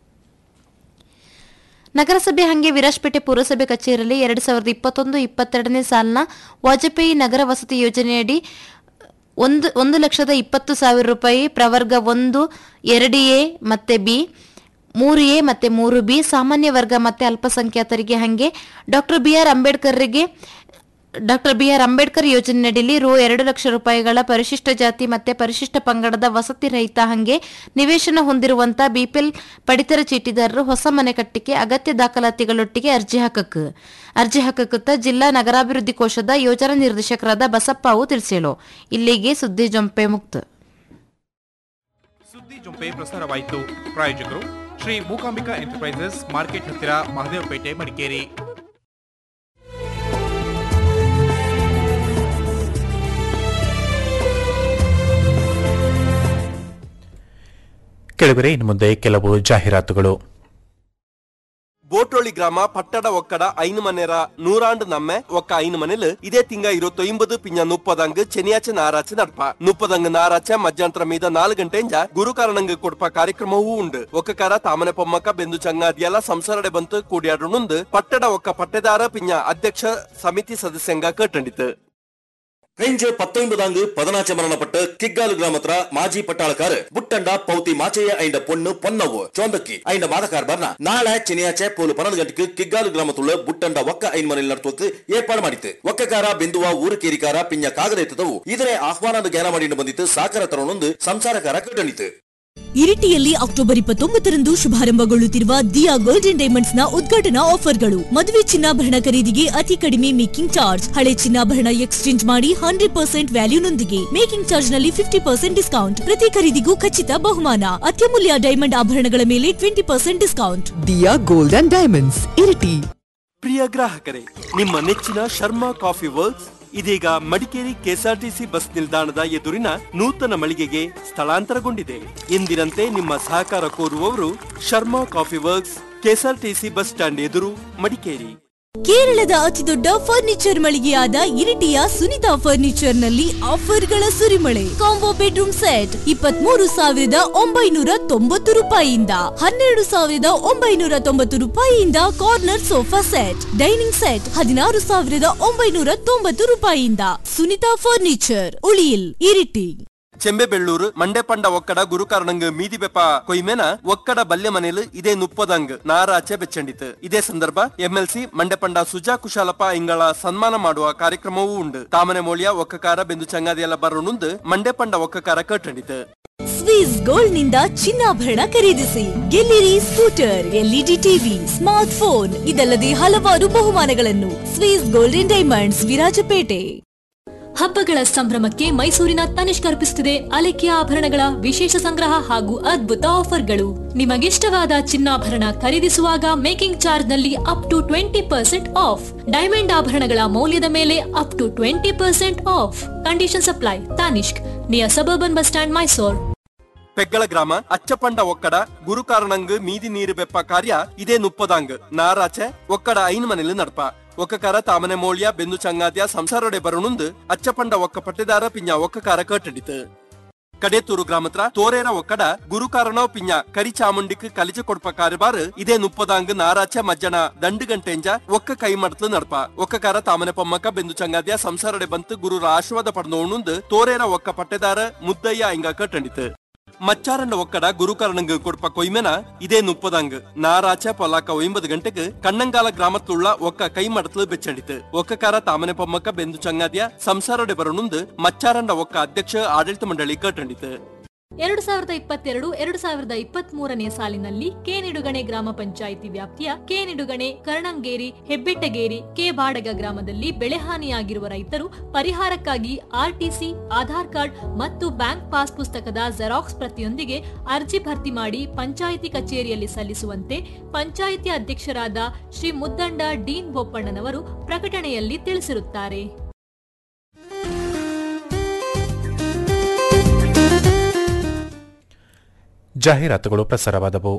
ನಗರಸಭೆ ಹಂಗೆ ವಿರಾಜಪೇಟೆ ಪುರಸಭೆ ಕಚೇರಿಯಲ್ಲಿ ಎರಡ್ ಸಾವಿರದ ಇಪ್ಪತ್ತೊಂದು ಇಪ್ಪತ್ತೆರಡನೇ ಸಾಲಿನ ವಾಜಪೇಯಿ ನಗರ ವಸತಿ ಯೋಜನೆಯಡಿ ಒಂದು ಒಂದು ಲಕ್ಷದ ಇಪ್ಪತ್ತು ಸಾವಿರ ರೂಪಾಯಿ ಪ್ರವರ್ಗ ಒಂದು ಎರಡು ಎ ಮತ್ತೆ ಬಿ ಮೂರು ಎ ಮತ್ತೆ ಮೂರು ಬಿ ಸಾಮಾನ್ಯ ವರ್ಗ ಮತ್ತೆ ಅಲ್ಪಸಂಖ್ಯಾತರಿಗೆ ಹಂಗೆ ಡಾಕ್ಟರ್ ಬಿಆರ್ ಅಂಬೇಡ್ಕರ್ರಿಗೆ ಡಾಕ್ಟರ್ ಬಿಆರ್ ಅಂಬೇಡ್ಕರ್ ಯೋಜನೆಯಡಿಯಲ್ಲಿ ರು ಎರಡು ಲಕ್ಷ ರೂಪಾಯಿಗಳ ಪರಿಶಿಷ್ಟ ಜಾತಿ ಮತ್ತೆ ಪರಿಶಿಷ್ಟ ಪಂಗಡದ ವಸತಿ ರಹಿತ ಹಂಗೆ ನಿವೇಶನ ಹೊಂದಿರುವಂತ ಬಿಪಿಎಲ್ ಪಡಿತರ ಚೀಟಿದಾರರು ಹೊಸ ಮನೆ ಕಟ್ಟಿಗೆ ಅಗತ್ಯ ದಾಖಲಾತಿಗಳೊಟ್ಟಿಗೆ ಅರ್ಜಿ ಹಾಕಕ್ ಅರ್ಜಿ ಹಾಕಕ್ಕ ಜಿಲ್ಲಾ ನಗರಾಭಿವೃದ್ಧಿ ಕೋಶದ ಯೋಜನಾ ನಿರ್ದೇಶಕರಾದ ಬಸಪ್ಪ ಅವು ತಿಳಿಸೇಳು ಇಲ್ಲಿಗೆ ಸುದ್ದಿ ಜೊಂಪೆ ಮುಕ್ತ ಸುದ್ದಿ ಜೊಂಪೆ ಪ್ರಸಾರವಾಯಿತು ಪ್ರಾಯೋಜಕರು ಶ್ರೀ ಮೂಕಾಂಬಿಕಾ ಎಂಟರ್ಪ್ರೈಸಸ್ ಮಾರ್ಕೆಟ್ ಹತ್ತಿರ ಮಹದೇವಪೇಟೆ ಮಡಿಕೇರಿ ಕೆಳಗರೆ ಇನ್ನು ಮುಂದೆ ಕೆಲವು ಜಾಹೀರಾತುಗಳು ಬೋಟೋಳಿ ಗ್ರಾಮ ಪಟ್ಟಡ ಒಕ್ಕಡ ಐನು ಮನೆರ ನೂರಾಂಡ್ ನಮ್ಮೆ ಒಕ್ಕ ಐನು ಮನೆಲು ಇದೇ ತಿಂಗ ಇರುವತ್ತೊಂಬದು ಪಿಂಜ ಮುಪ್ಪದಂಗ್ ಚೆನಿಯಾಚೆ ನಾರಾಚೆ ನಡ್ಪ ಮುಪ್ಪದಂಗ್ ನಾರಾಚೆ ಮಧ್ಯಾಂತರ ಮೀದ ನಾಲ್ಕು ಗಂಟೆಂಜ ಗುರುಕಾರಣಂಗ್ ಕೊಡ್ಪ ಕಾರ್ಯಕ್ರಮವೂ ಉಂಡು ಒಕ್ಕಕಾರ ತಾಮನೆ ಪೊಮ್ಮಕ್ಕ ಬೆಂದು ಚಂಗಾದಿಯಲ್ಲ ಸಂಸಾರಡೆ ಬಂತು ಕೂಡಿಯಾಡುನುಂದು ಪಟ್ಟಡ ಒಕ್ಕ ಪಟ್ಟೆದಾರ ಪಿಂಜ ಅಧ್ಯಕ್ಷ ಸಮಿತಿ ಸದಸ್ಯಂಗ ಕಟ್ಟಂಡಿತು ரெஞ்சு பத்தொன்பதாங்கு பதினாச்சு மரணப்பட்ட கிக்காலு கிராமத்துல மாஜி பட்டாளக்காரு புட்டண்ட பௌத்தி மாச்சைய ஐண்ட பொண்ணு பொன்னவு ಚೋಂದಕ್ಕಿ ಐಂಡ ಮಾದಕಾರ್ ಬರ್ನ ನಾಳೆ ಚಿನಿಯಾಚೆ ಪೋಲು ಪನ್ನೊಂದು ಗಂಟೆಗೆ ಕಿಗ್ಗಾಲು ಗ್ರಾಮತುಳ್ಳ ಬುಟ್ಟಂಡ ಒಕ್ಕ ಐನ್ ಮನೆಯಲ್ಲಿ ನಡ್ತೋಕ್ ಏರ್ಪಾಡು ಮಾಡಿತ್ತು ಒಕ್ಕಕಾರ ಬಿಂದುವ ಊರು ಕೇರಿಕಾರ ಪಿಂಜ ಕಾಗದ ಎತ್ತದವು ಇದರೇ ಆಹ್ವಾನದ ಜ್ಞಾನ ಮಾಡಿ ಬಂದಿತ್ತು ಸಾಕರ ತರನೊಂದು ಸಂಸಾರಕಾರ ಕಟ್ಟಣಿತು ಇರಿಟಿಯಲ್ಲಿ ಅಕ್ಟೋಬರ್ ಇಪ್ಪತ್ತೊಂಬತ್ತರಂದು ಶುಭಾರಂಭಗೊಳ್ಳುತ್ತಿರುವ ದಿಯಾ ಗೋಲ್ಡನ್ ಡೈಮಂಡ್ಸ್ ನ ಉದ್ಘಾಟನಾ ಆಫರ್ಗಳು ಮದುವೆ ಚಿನ್ನಾಭರಣ ಖರೀದಿಗೆ ಅತಿ ಕಡಿಮೆ ಮೇಕಿಂಗ್ ಚಾರ್ಜ್ ಹಳೆ ಚಿನ್ನಾಭರಣ ಎಕ್ಸ್ಚೇಂಜ್ ಮಾಡಿ ಹಂಡ್ರೆಡ್ ಪರ್ಸೆಂಟ್ ವ್ಯಾಲ್ಯೂನೊಂದಿಗೆ ಮೇಕಿಂಗ್ ಚಾರ್ಜ್ ನಲ್ಲಿ ಫಿಫ್ಟಿ ಪರ್ಸೆಂಟ್ ಡಿಸ್ಕೌಂಟ್ ಪ್ರತಿ ಖರೀದಿಗೂ ಖಚಿತ ಬಹುಮಾನ ಅತ್ಯಮೂಲ್ಯ ಡೈಮಂಡ್ ಆಭರಣಗಳ ಮೇಲೆ twenty percent discount Diya gold and diamonds Iritty ಪ್ರಿಯ ಗ್ರಾಹಕರೇ ನಿಮ್ಮ ನೆಚ್ಚಿನ ಶರ್ಮಾ ಕಾಫಿ ವರ್ಕ್ಸ್ ಇದೀಗ ಮಡಿಕೇರಿ ಕೆಎಸ್ಆರ್ಟಿಸಿ ಬಸ್ ನಿಲ್ದಾಣದ ಎದುರಿನ ನೂತನ ಮಳಿಗೆಗೆ ಸ್ಥಳಾಂತರಗೊಂಡಿದೆ ಎಂದಿನಂತೆ ನಿಮ್ಮ ಸಹಕಾರ ಕೋರುವವರು Sharma coffee works KSRTC bus stand Madikeri ಮಡಿಕೇರಿ ಕೇರಳದ ಅತಿದೊಡ್ಡ ಫರ್ನಿಚರ್ ಮಳಿಗೆಯಾದ ಇರಿಟಿಯ ಸುನಿತಾ ಫರ್ನಿಚರ್ ನಲ್ಲಿ ಆಫರ್ಗಳ ಸುರಿಮಳೆ ಕಾಂಬೋ ಬೆಡ್ರೂಮ್ ಸೆಟ್ ಇಪ್ಪತ್ಮೂರು ಸಾವಿರದ ಒಂಬೈನೂರ ತೊಂಬತ್ತು ರೂಪಾಯಿಯಿಂದ ಹನ್ನೆರಡು ಸಾವಿರದ ಒಂಬೈನೂರ ತೊಂಬತ್ತು ರೂಪಾಯಿಯಿಂದ corner sofa set dining set ಹದಿನಾರು ಸಾವಿರದ ಒಂಬೈನೂರ ತೊಂಬತ್ತು ರೂಪಾಯಿಯಿಂದ ಸುನಿತಾ ಫರ್ನಿಚರ್ ಉಳಿಯಿಲ್ ಇರಿಟಿ ಚೆಂಬೆಬೆಳ್ಳೂರು ಮಂಡೆಪಂಡ ಒಕ್ಕಡ ಗುರುಕಾರಣಂಗ್ ಮೀದಿ ಬೆಪ ಕೊಯ್ಮೆನ ಒಕ್ಕಡ ಬಲ್ಯ ಮನೇಲು ಇದೇ ನುಪ್ಪದಂಗ್ ನಾರಾಚೆ ಬೆಚ್ಚಂಡಿತು ಇದೇ ಸಂದರ್ಭ ಎಂಎಲ್ಸಿ ಮಂಡೆಪಂಡ ಸುಜಾ ಕುಶಾಲಪ್ಪ ಇಂಗಳ ಸನ್ಮಾನ ಮಾಡುವ ಕಾರ್ಯಕ್ರಮವೂ ಉಂಡು ತಾಮನೆ ಮೋಳಿಯ ಒಕ್ಕಕಾರ ಬೆಂದು ಚಂಗಾದಿಯೆಲ್ಲ ಬರೋಣುಂದು ಮಂಡೆಪಂಡ ಒಕ್ಕಕಾರ ಕಟ್ಟಂಡಿತು ಸ್ವಿಸ್ ಗೋಲ್ಡ್ ನಿಂದ ಚಿನ್ನಾಭರಣ ಖರೀದಿಸಿ ಗೆಲ್ಲಿರಿ scooter LED TV smart phone ಇದಲ್ಲದೆ ಹಲವಾರು ಬಹುಮಾನಗಳನ್ನು ಸ್ವಿಸ್ ಗೋಲ್ಡನ್ ಡೈಮಂಡ್ಸ್ ವಿರಾಜಪೇಟೆ ಹಬ್ಬಗಳ ಸಂಭ್ರಮಕ್ಕೆ ಮೈಸೂರಿನ ತನಿಷ್ಕ್ ಅರ್ಪಿಸುತ್ತಿದೆ ಅಲೆಕಿಯ ಆಭರಣಗಳ ವಿಶೇಷ ಸಂಗ್ರಹ ಹಾಗೂ ಅದ್ಭುತ ಆಫರ್ಗಳು ನಿಮಗಿಷ್ಟವಾದ ಚಿನ್ನಾಭರಣ ಖರೀದಿಸುವಾಗ ಮೇಕಿಂಗ್ ಚಾರ್ಜ್ ನಲ್ಲಿ up to twenty percent off diamond ಆಭರಣಗಳ ಮೌಲ್ಯದ ಮೇಲೆ up to twenty percent off condition apply Tanishq near suburban bus stand Mysore ಪೆಗ್ಗಳ ಗ್ರಾಮ ಅಚ್ಚಪಂಡ ಒಕ್ಕಡ ಗುರುಕಾರಣಂಗ್ ಮೀದಿ ನೀರು ಬೆಪ್ಪ ಕಾರ್ಯ ಇದೇ ನುಪ್ಪದಾಂಗ್ ನಾರಾಚೆ ಒಕ್ಕಡ ಐನ್ ಮನೆಲು ನಡ್ಪ ಒಕ್ಕಕಾರ ತಾಮನೆ ಮೋಳಿಯ ಬೆಂದು ಚಂಗಾದ್ಯ ಸಂಸಾರೊಡೆ ಬರೋಣುಂದು ಅಚ್ಚಪಂಡ ಒಕ್ಕ ಪಟ್ಟೆದಾರ ಪಿಂಜ ಒಕ್ಕಕಾರ ಕಟ್ಟಡಿತು ಕಡೇತೂರು ಗ್ರಾಮತ್ರ ತೋರೇರ ಒಕ್ಕಡ ಗುರುಕಾರಣೋ ಪಿಂಜ ಕರಿ ಚಾಮುಂಡಿಕ್ ಕಲಿಜ ಕೊಡ್ಪ ಕಾರ್ಯಬಾರ್ ಇದೇ ನುಪ್ಪದಾಂಗ್ ನಾರಾಚ ಮಜ್ಜನ ದಂಡು ಗಂಟೆಂಜ ಒಕ್ಕ ಕೈ ಮಡ್ತಲು ನಡ್ಪ ಒಕ್ಕಕಾರ ತಾಮನೆ ಪೊಮ್ಮಕ್ಕ ಬೆಂದು ಚಂಗಾದ್ಯ ಸಂಸಾರಡೆ ಬಂತು ಗುರುರ ಆಶೀರ್ವಾದ ಪಡೆದೋಣುಂದು ತೋರೇರ ಒಕ್ಕ ಪಟ್ಟೆದಾರ ಮುದ್ದಯ್ಯ ಇಂಗ ಕಟ್ಟಂಡಿತು ಮಚ್ಚಾರಂಡ ಒಕ್ಕಡ ಗುರುಕರಣಂಗ್ ಕೊಡ್ಪ ಕೊಯ್ಮೆನ ಇದೇ ನುಪ್ಪದಂಗ್ ನಾರಾಚ ಪೊಲಾಕ ಒಂಬತ್ತು ಗಂಟೆಗೆ ಕಣ್ಣಂಗಾಲ ಗ್ರಾಮತ್ತುಳ್ಳ ಒಕ್ಕ ಕೈ ಮಡತ್ಲು ಬೆಚ್ಚಂಡಿತು ಒಕ್ಕಕಾರ ತಾಮನೆ ಪೊಮ್ಮಕ್ಕ ಬೆಂದು ಚಂಗಾದ್ಯ ಸಂಸಾರೊಡೆ ಬರೋಣುಂದು ಮಚ್ಚಾರಂಡ ಒಕ್ಕ ಅಧ್ಯಕ್ಷ ಆಡಳಿತ ಮಂಡಳಿ ಕಟ್ಟಂಡಿತು ಎರಡು ಸಾವಿರದ ಇಪ್ಪತ್ತೆರಡು ಎರಡು ಸಾವಿರದ ಇಪ್ಪತ್ತ್ ಮೂರನೇ ಸಾಲಿನಲ್ಲಿ ಕೆ ನಿಡುಗಣೆ ಗ್ರಾಮ ಪಂಚಾಯಿತಿ ವ್ಯಾಪ್ತಿಯ ಕೆ ನಿಡುಗಣೆ ಕರ್ಣಂಗೇರಿ ಹೆಬ್ಬೆಟ್ಟಗೇರಿ ಕೆ ಬಾಡಗ ಗ್ರಾಮದಲ್ಲಿ ಬೆಳೆಹಾನಿಯಾಗಿರುವ ರೈತರು ಪರಿಹಾರಕ್ಕಾಗಿ ಆರ್ಟಿಸಿ ಆಧಾರ್ ಕಾರ್ಡ್ ಮತ್ತು ಬ್ಯಾಂಕ್ ಪಾಸ್ ಪುಸ್ತಕದ ಜೆರಾಕ್ಸ್ ಪ್ರತಿಯೊಂದಿಗೆ ಅರ್ಜಿ ಭರ್ತಿ ಮಾಡಿ ಪಂಚಾಯಿತಿ ಕಚೇರಿಯಲ್ಲಿ ಸಲ್ಲಿಸುವಂತೆ ಪಂಚಾಯಿತಿ ಅಧ್ಯಕ್ಷರಾದ ಶ್ರೀ ಮುದ್ದಂಡ ಡೀನ್ ಬೋಪಣ್ಣನವರು ಪ್ರಕಟಣೆಯಲ್ಲಿ ತಿಳಿಸಿರುತ್ತಾರೆ ಜಾಹೀರಾತುಗಳು ಪ್ರಸಾರವಾದವು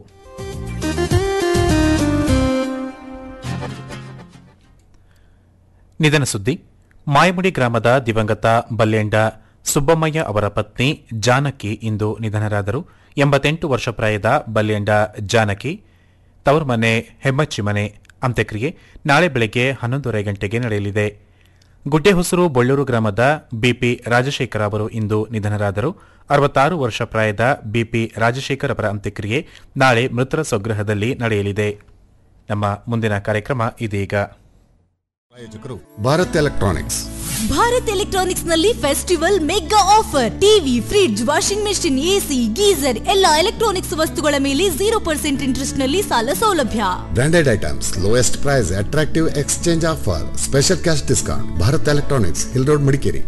ನಿಧನ ಸುದ್ದಿ ಮಾಯಮುಡಿ ಗ್ರಾಮದ ದಿವಂಗತ ಬಲ್ಲೆಂಡ ಸುಬ್ಬಮ್ಮಯ್ಯ ಅವರ ಪತ್ನಿ ಜಾನಕಿ ಇಂದು ನಿಧನರಾದರು ಎಂಬತ್ತೆಂಟು ವರ್ಷ ಪ್ರಾಯದ ಬಲ್ಲೆಂಡ ಜಾನಕಿ ತವರು ಮನೆ ಹೆಮ್ಮಚ್ಚಿ ಮನೆ ಅಂತ್ಯಕ್ರಿಯೆ ನಾಳೆ ಬೆಳಗ್ಗೆ ಹನ್ನೊಂದೂವರೆ ಗಂಟೆಗೆ ನಡೆಯಲಿದೆ ಗುಡ್ಡೆಹೊಸರು ಬೊಳ್ಳೂರು ಗ್ರಾಮದ ಬಿಪಿ ರಾಜಶೇಖರ ಅವರು ಇಂದು ನಿಧನರಾದರು ಅರವತ್ತಾರು ವರ್ಷ ಪ್ರಾಯದ ಬಿಪಿ ರಾಜಶೇಖರ್ ಅವರ ಅಂತ್ಯಕ್ರಿಯೆ ನಾಳೆ ಮೃತರ ಸ್ವಗೃಹದಲ್ಲಿ ನಡೆಯಲಿದೆ ನಮ್ಮ ಮುಂದಿನ ಕಾರ್ಯಕ್ರಮ ಇದೀಗ ಪ್ರಾಯೋಜಕರು ಭಾರತ್ ಎಲೆಕ್ಟ್ರಾನಿಕ್ಸ್ ಭಾರತ್ ಎಲೆಕ್ಟ್ರಾನಿಕ್ಸ್ ನಲ್ಲಿ festival mega offer TV fridge washing machine AC geyser ಎಲ್ಲಾ ಎಲೆಕ್ಟ್ರಾನಿಕ್ಸ್ ವಸ್ತುಗಳ ಮೇಲೆ ಜೀರೋ ಪರ್ಸೆಂಟ್ ಇಂಟ್ರೆಸ್ಟ್ ನಲ್ಲಿ ಸಾಲ ಸೌಲಭ್ಯ branded items lowest price attractive exchange offer special cash discount Bharat electronics hill road Madikeri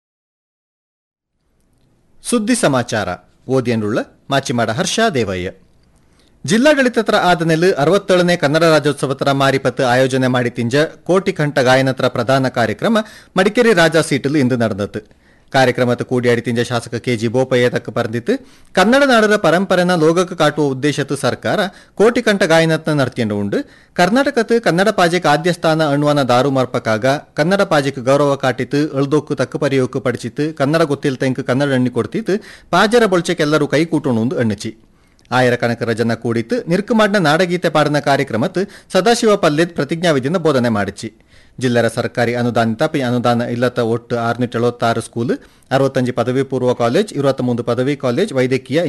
ಸುದ್ದಿ ಸಮಾಚಾರ ಓದಿಯನ್ನುಳ್ಳ ಮಾಚಿಮಾಡ ಹರ್ಷ ದೇವಯ್ಯ ಜಿಲ್ಲಾಡಳಿತತ್ರ ಆದನೆಲ್ ಅರವತ್ತೇಳನೇ ಕನ್ನಡ ರಾಜ್ಯೋತ್ಸವತರ ಮಾರಿಪತ್ತು ಆಯೋಜನೆ ಮಾಡಿ ತಿಂಜ ಕೋಟಿ ಕಂಠ ಗಾಯನತ್ರ ಪ್ರಧಾನ ಕಾರ್ಯಕ್ರಮ ಮಡಿಕೇರಿ ರಾಜಾ ಸೀಟಲ್ ಇಂದು ನಡೆದತ್ತು ಕಾರ್ಯಕ್ರಮದ ಕೂಡಿಯಾಡಿ ತಿಂಜ ಶಾಸಕ ಕೆಜಿ ಬೋಪಯ್ಯ ತಕ್ಕ ಪರಂದಿತ್ತು ಕನ್ನಡ ನಾಡರ ಪರಂಪರೆನ ಲೋಗಕ್ಕೆ ಕಾಟುವ ಉದ್ದೇಶತ್ತು ಸರ್ಕಾರ ಕೋಟಿ ಕಂಠ ಗಾಯನತ್ನ ನಡ್ತಿಯಂಡು ಉಂಡು ಕರ್ನಾಟಕത്ത് ಕನ್ನಡ ಪಾಜೆಕ್ ಆದ್ಯ ಸ್ಥಾನ ಅಣ್ಣುವನ ದಾರು ಮರ್ಪಕಾಗ ಕನ್ನಡ ಪಾಜೆಕ್ ಗೌರವ ಕಾಟಿತ್ತು ಅಳ್ದೋಕ್ಕು ತಕ್ಕ ಪರಿಯೋಕ್ಕು ಪಡಿಸಿತ್ತು ಕನ್ನಡ ಗೊತ್ತಿಲ್ ತೆಂಕ್ ಕನ್ನಡ ಎಣ್ಣಿ ಕೊಡ್ತಿತ್ತು ಪಾಜರ ಬೊಳ್ಚೆಕೆಲ್ಲರೂ ಕೈ ಕೂಟೋಣುಂದು ಎಣ್ಣಚಿ ಆಯರ ಕಣಕರ ಜನ ಕೂಡಿತ್ತು ನಿರ್ಕುಮಾಡ್ನ ನಾಡಗೀತೆ ಪಾಡಿನ ಕಾರ್ಯಕ್ರಮತ್ ಸದಾಶಿವ ಪಲ್ಲೆದ್ ಪ್ರತಿಜ್ಞಾವಿಧಿನ ಬೋಧನೆ ಮಾಡಿಚಿ ಜಿಲ್ಲೆರ ಸರ್ಕಾರಿ ಅನುದಾನಿತ ಪಿ ಅನುದಾನ ಇಲ್ಲದ ಒಟ್ಟು ಆರುನೂರ ಎಳುವತ್ತಾರು ಸ್ಕೂಲ್ ಅರವತ್ತಂಜು ಪದವಿ ಪೂರ್ವ ಕಾಲೇಜ್ ಇರುವತ್ತ ಮೂರು ಪದವಿ ಕಾಲೇಜ್ ವೈದ್ಯಕೀಯ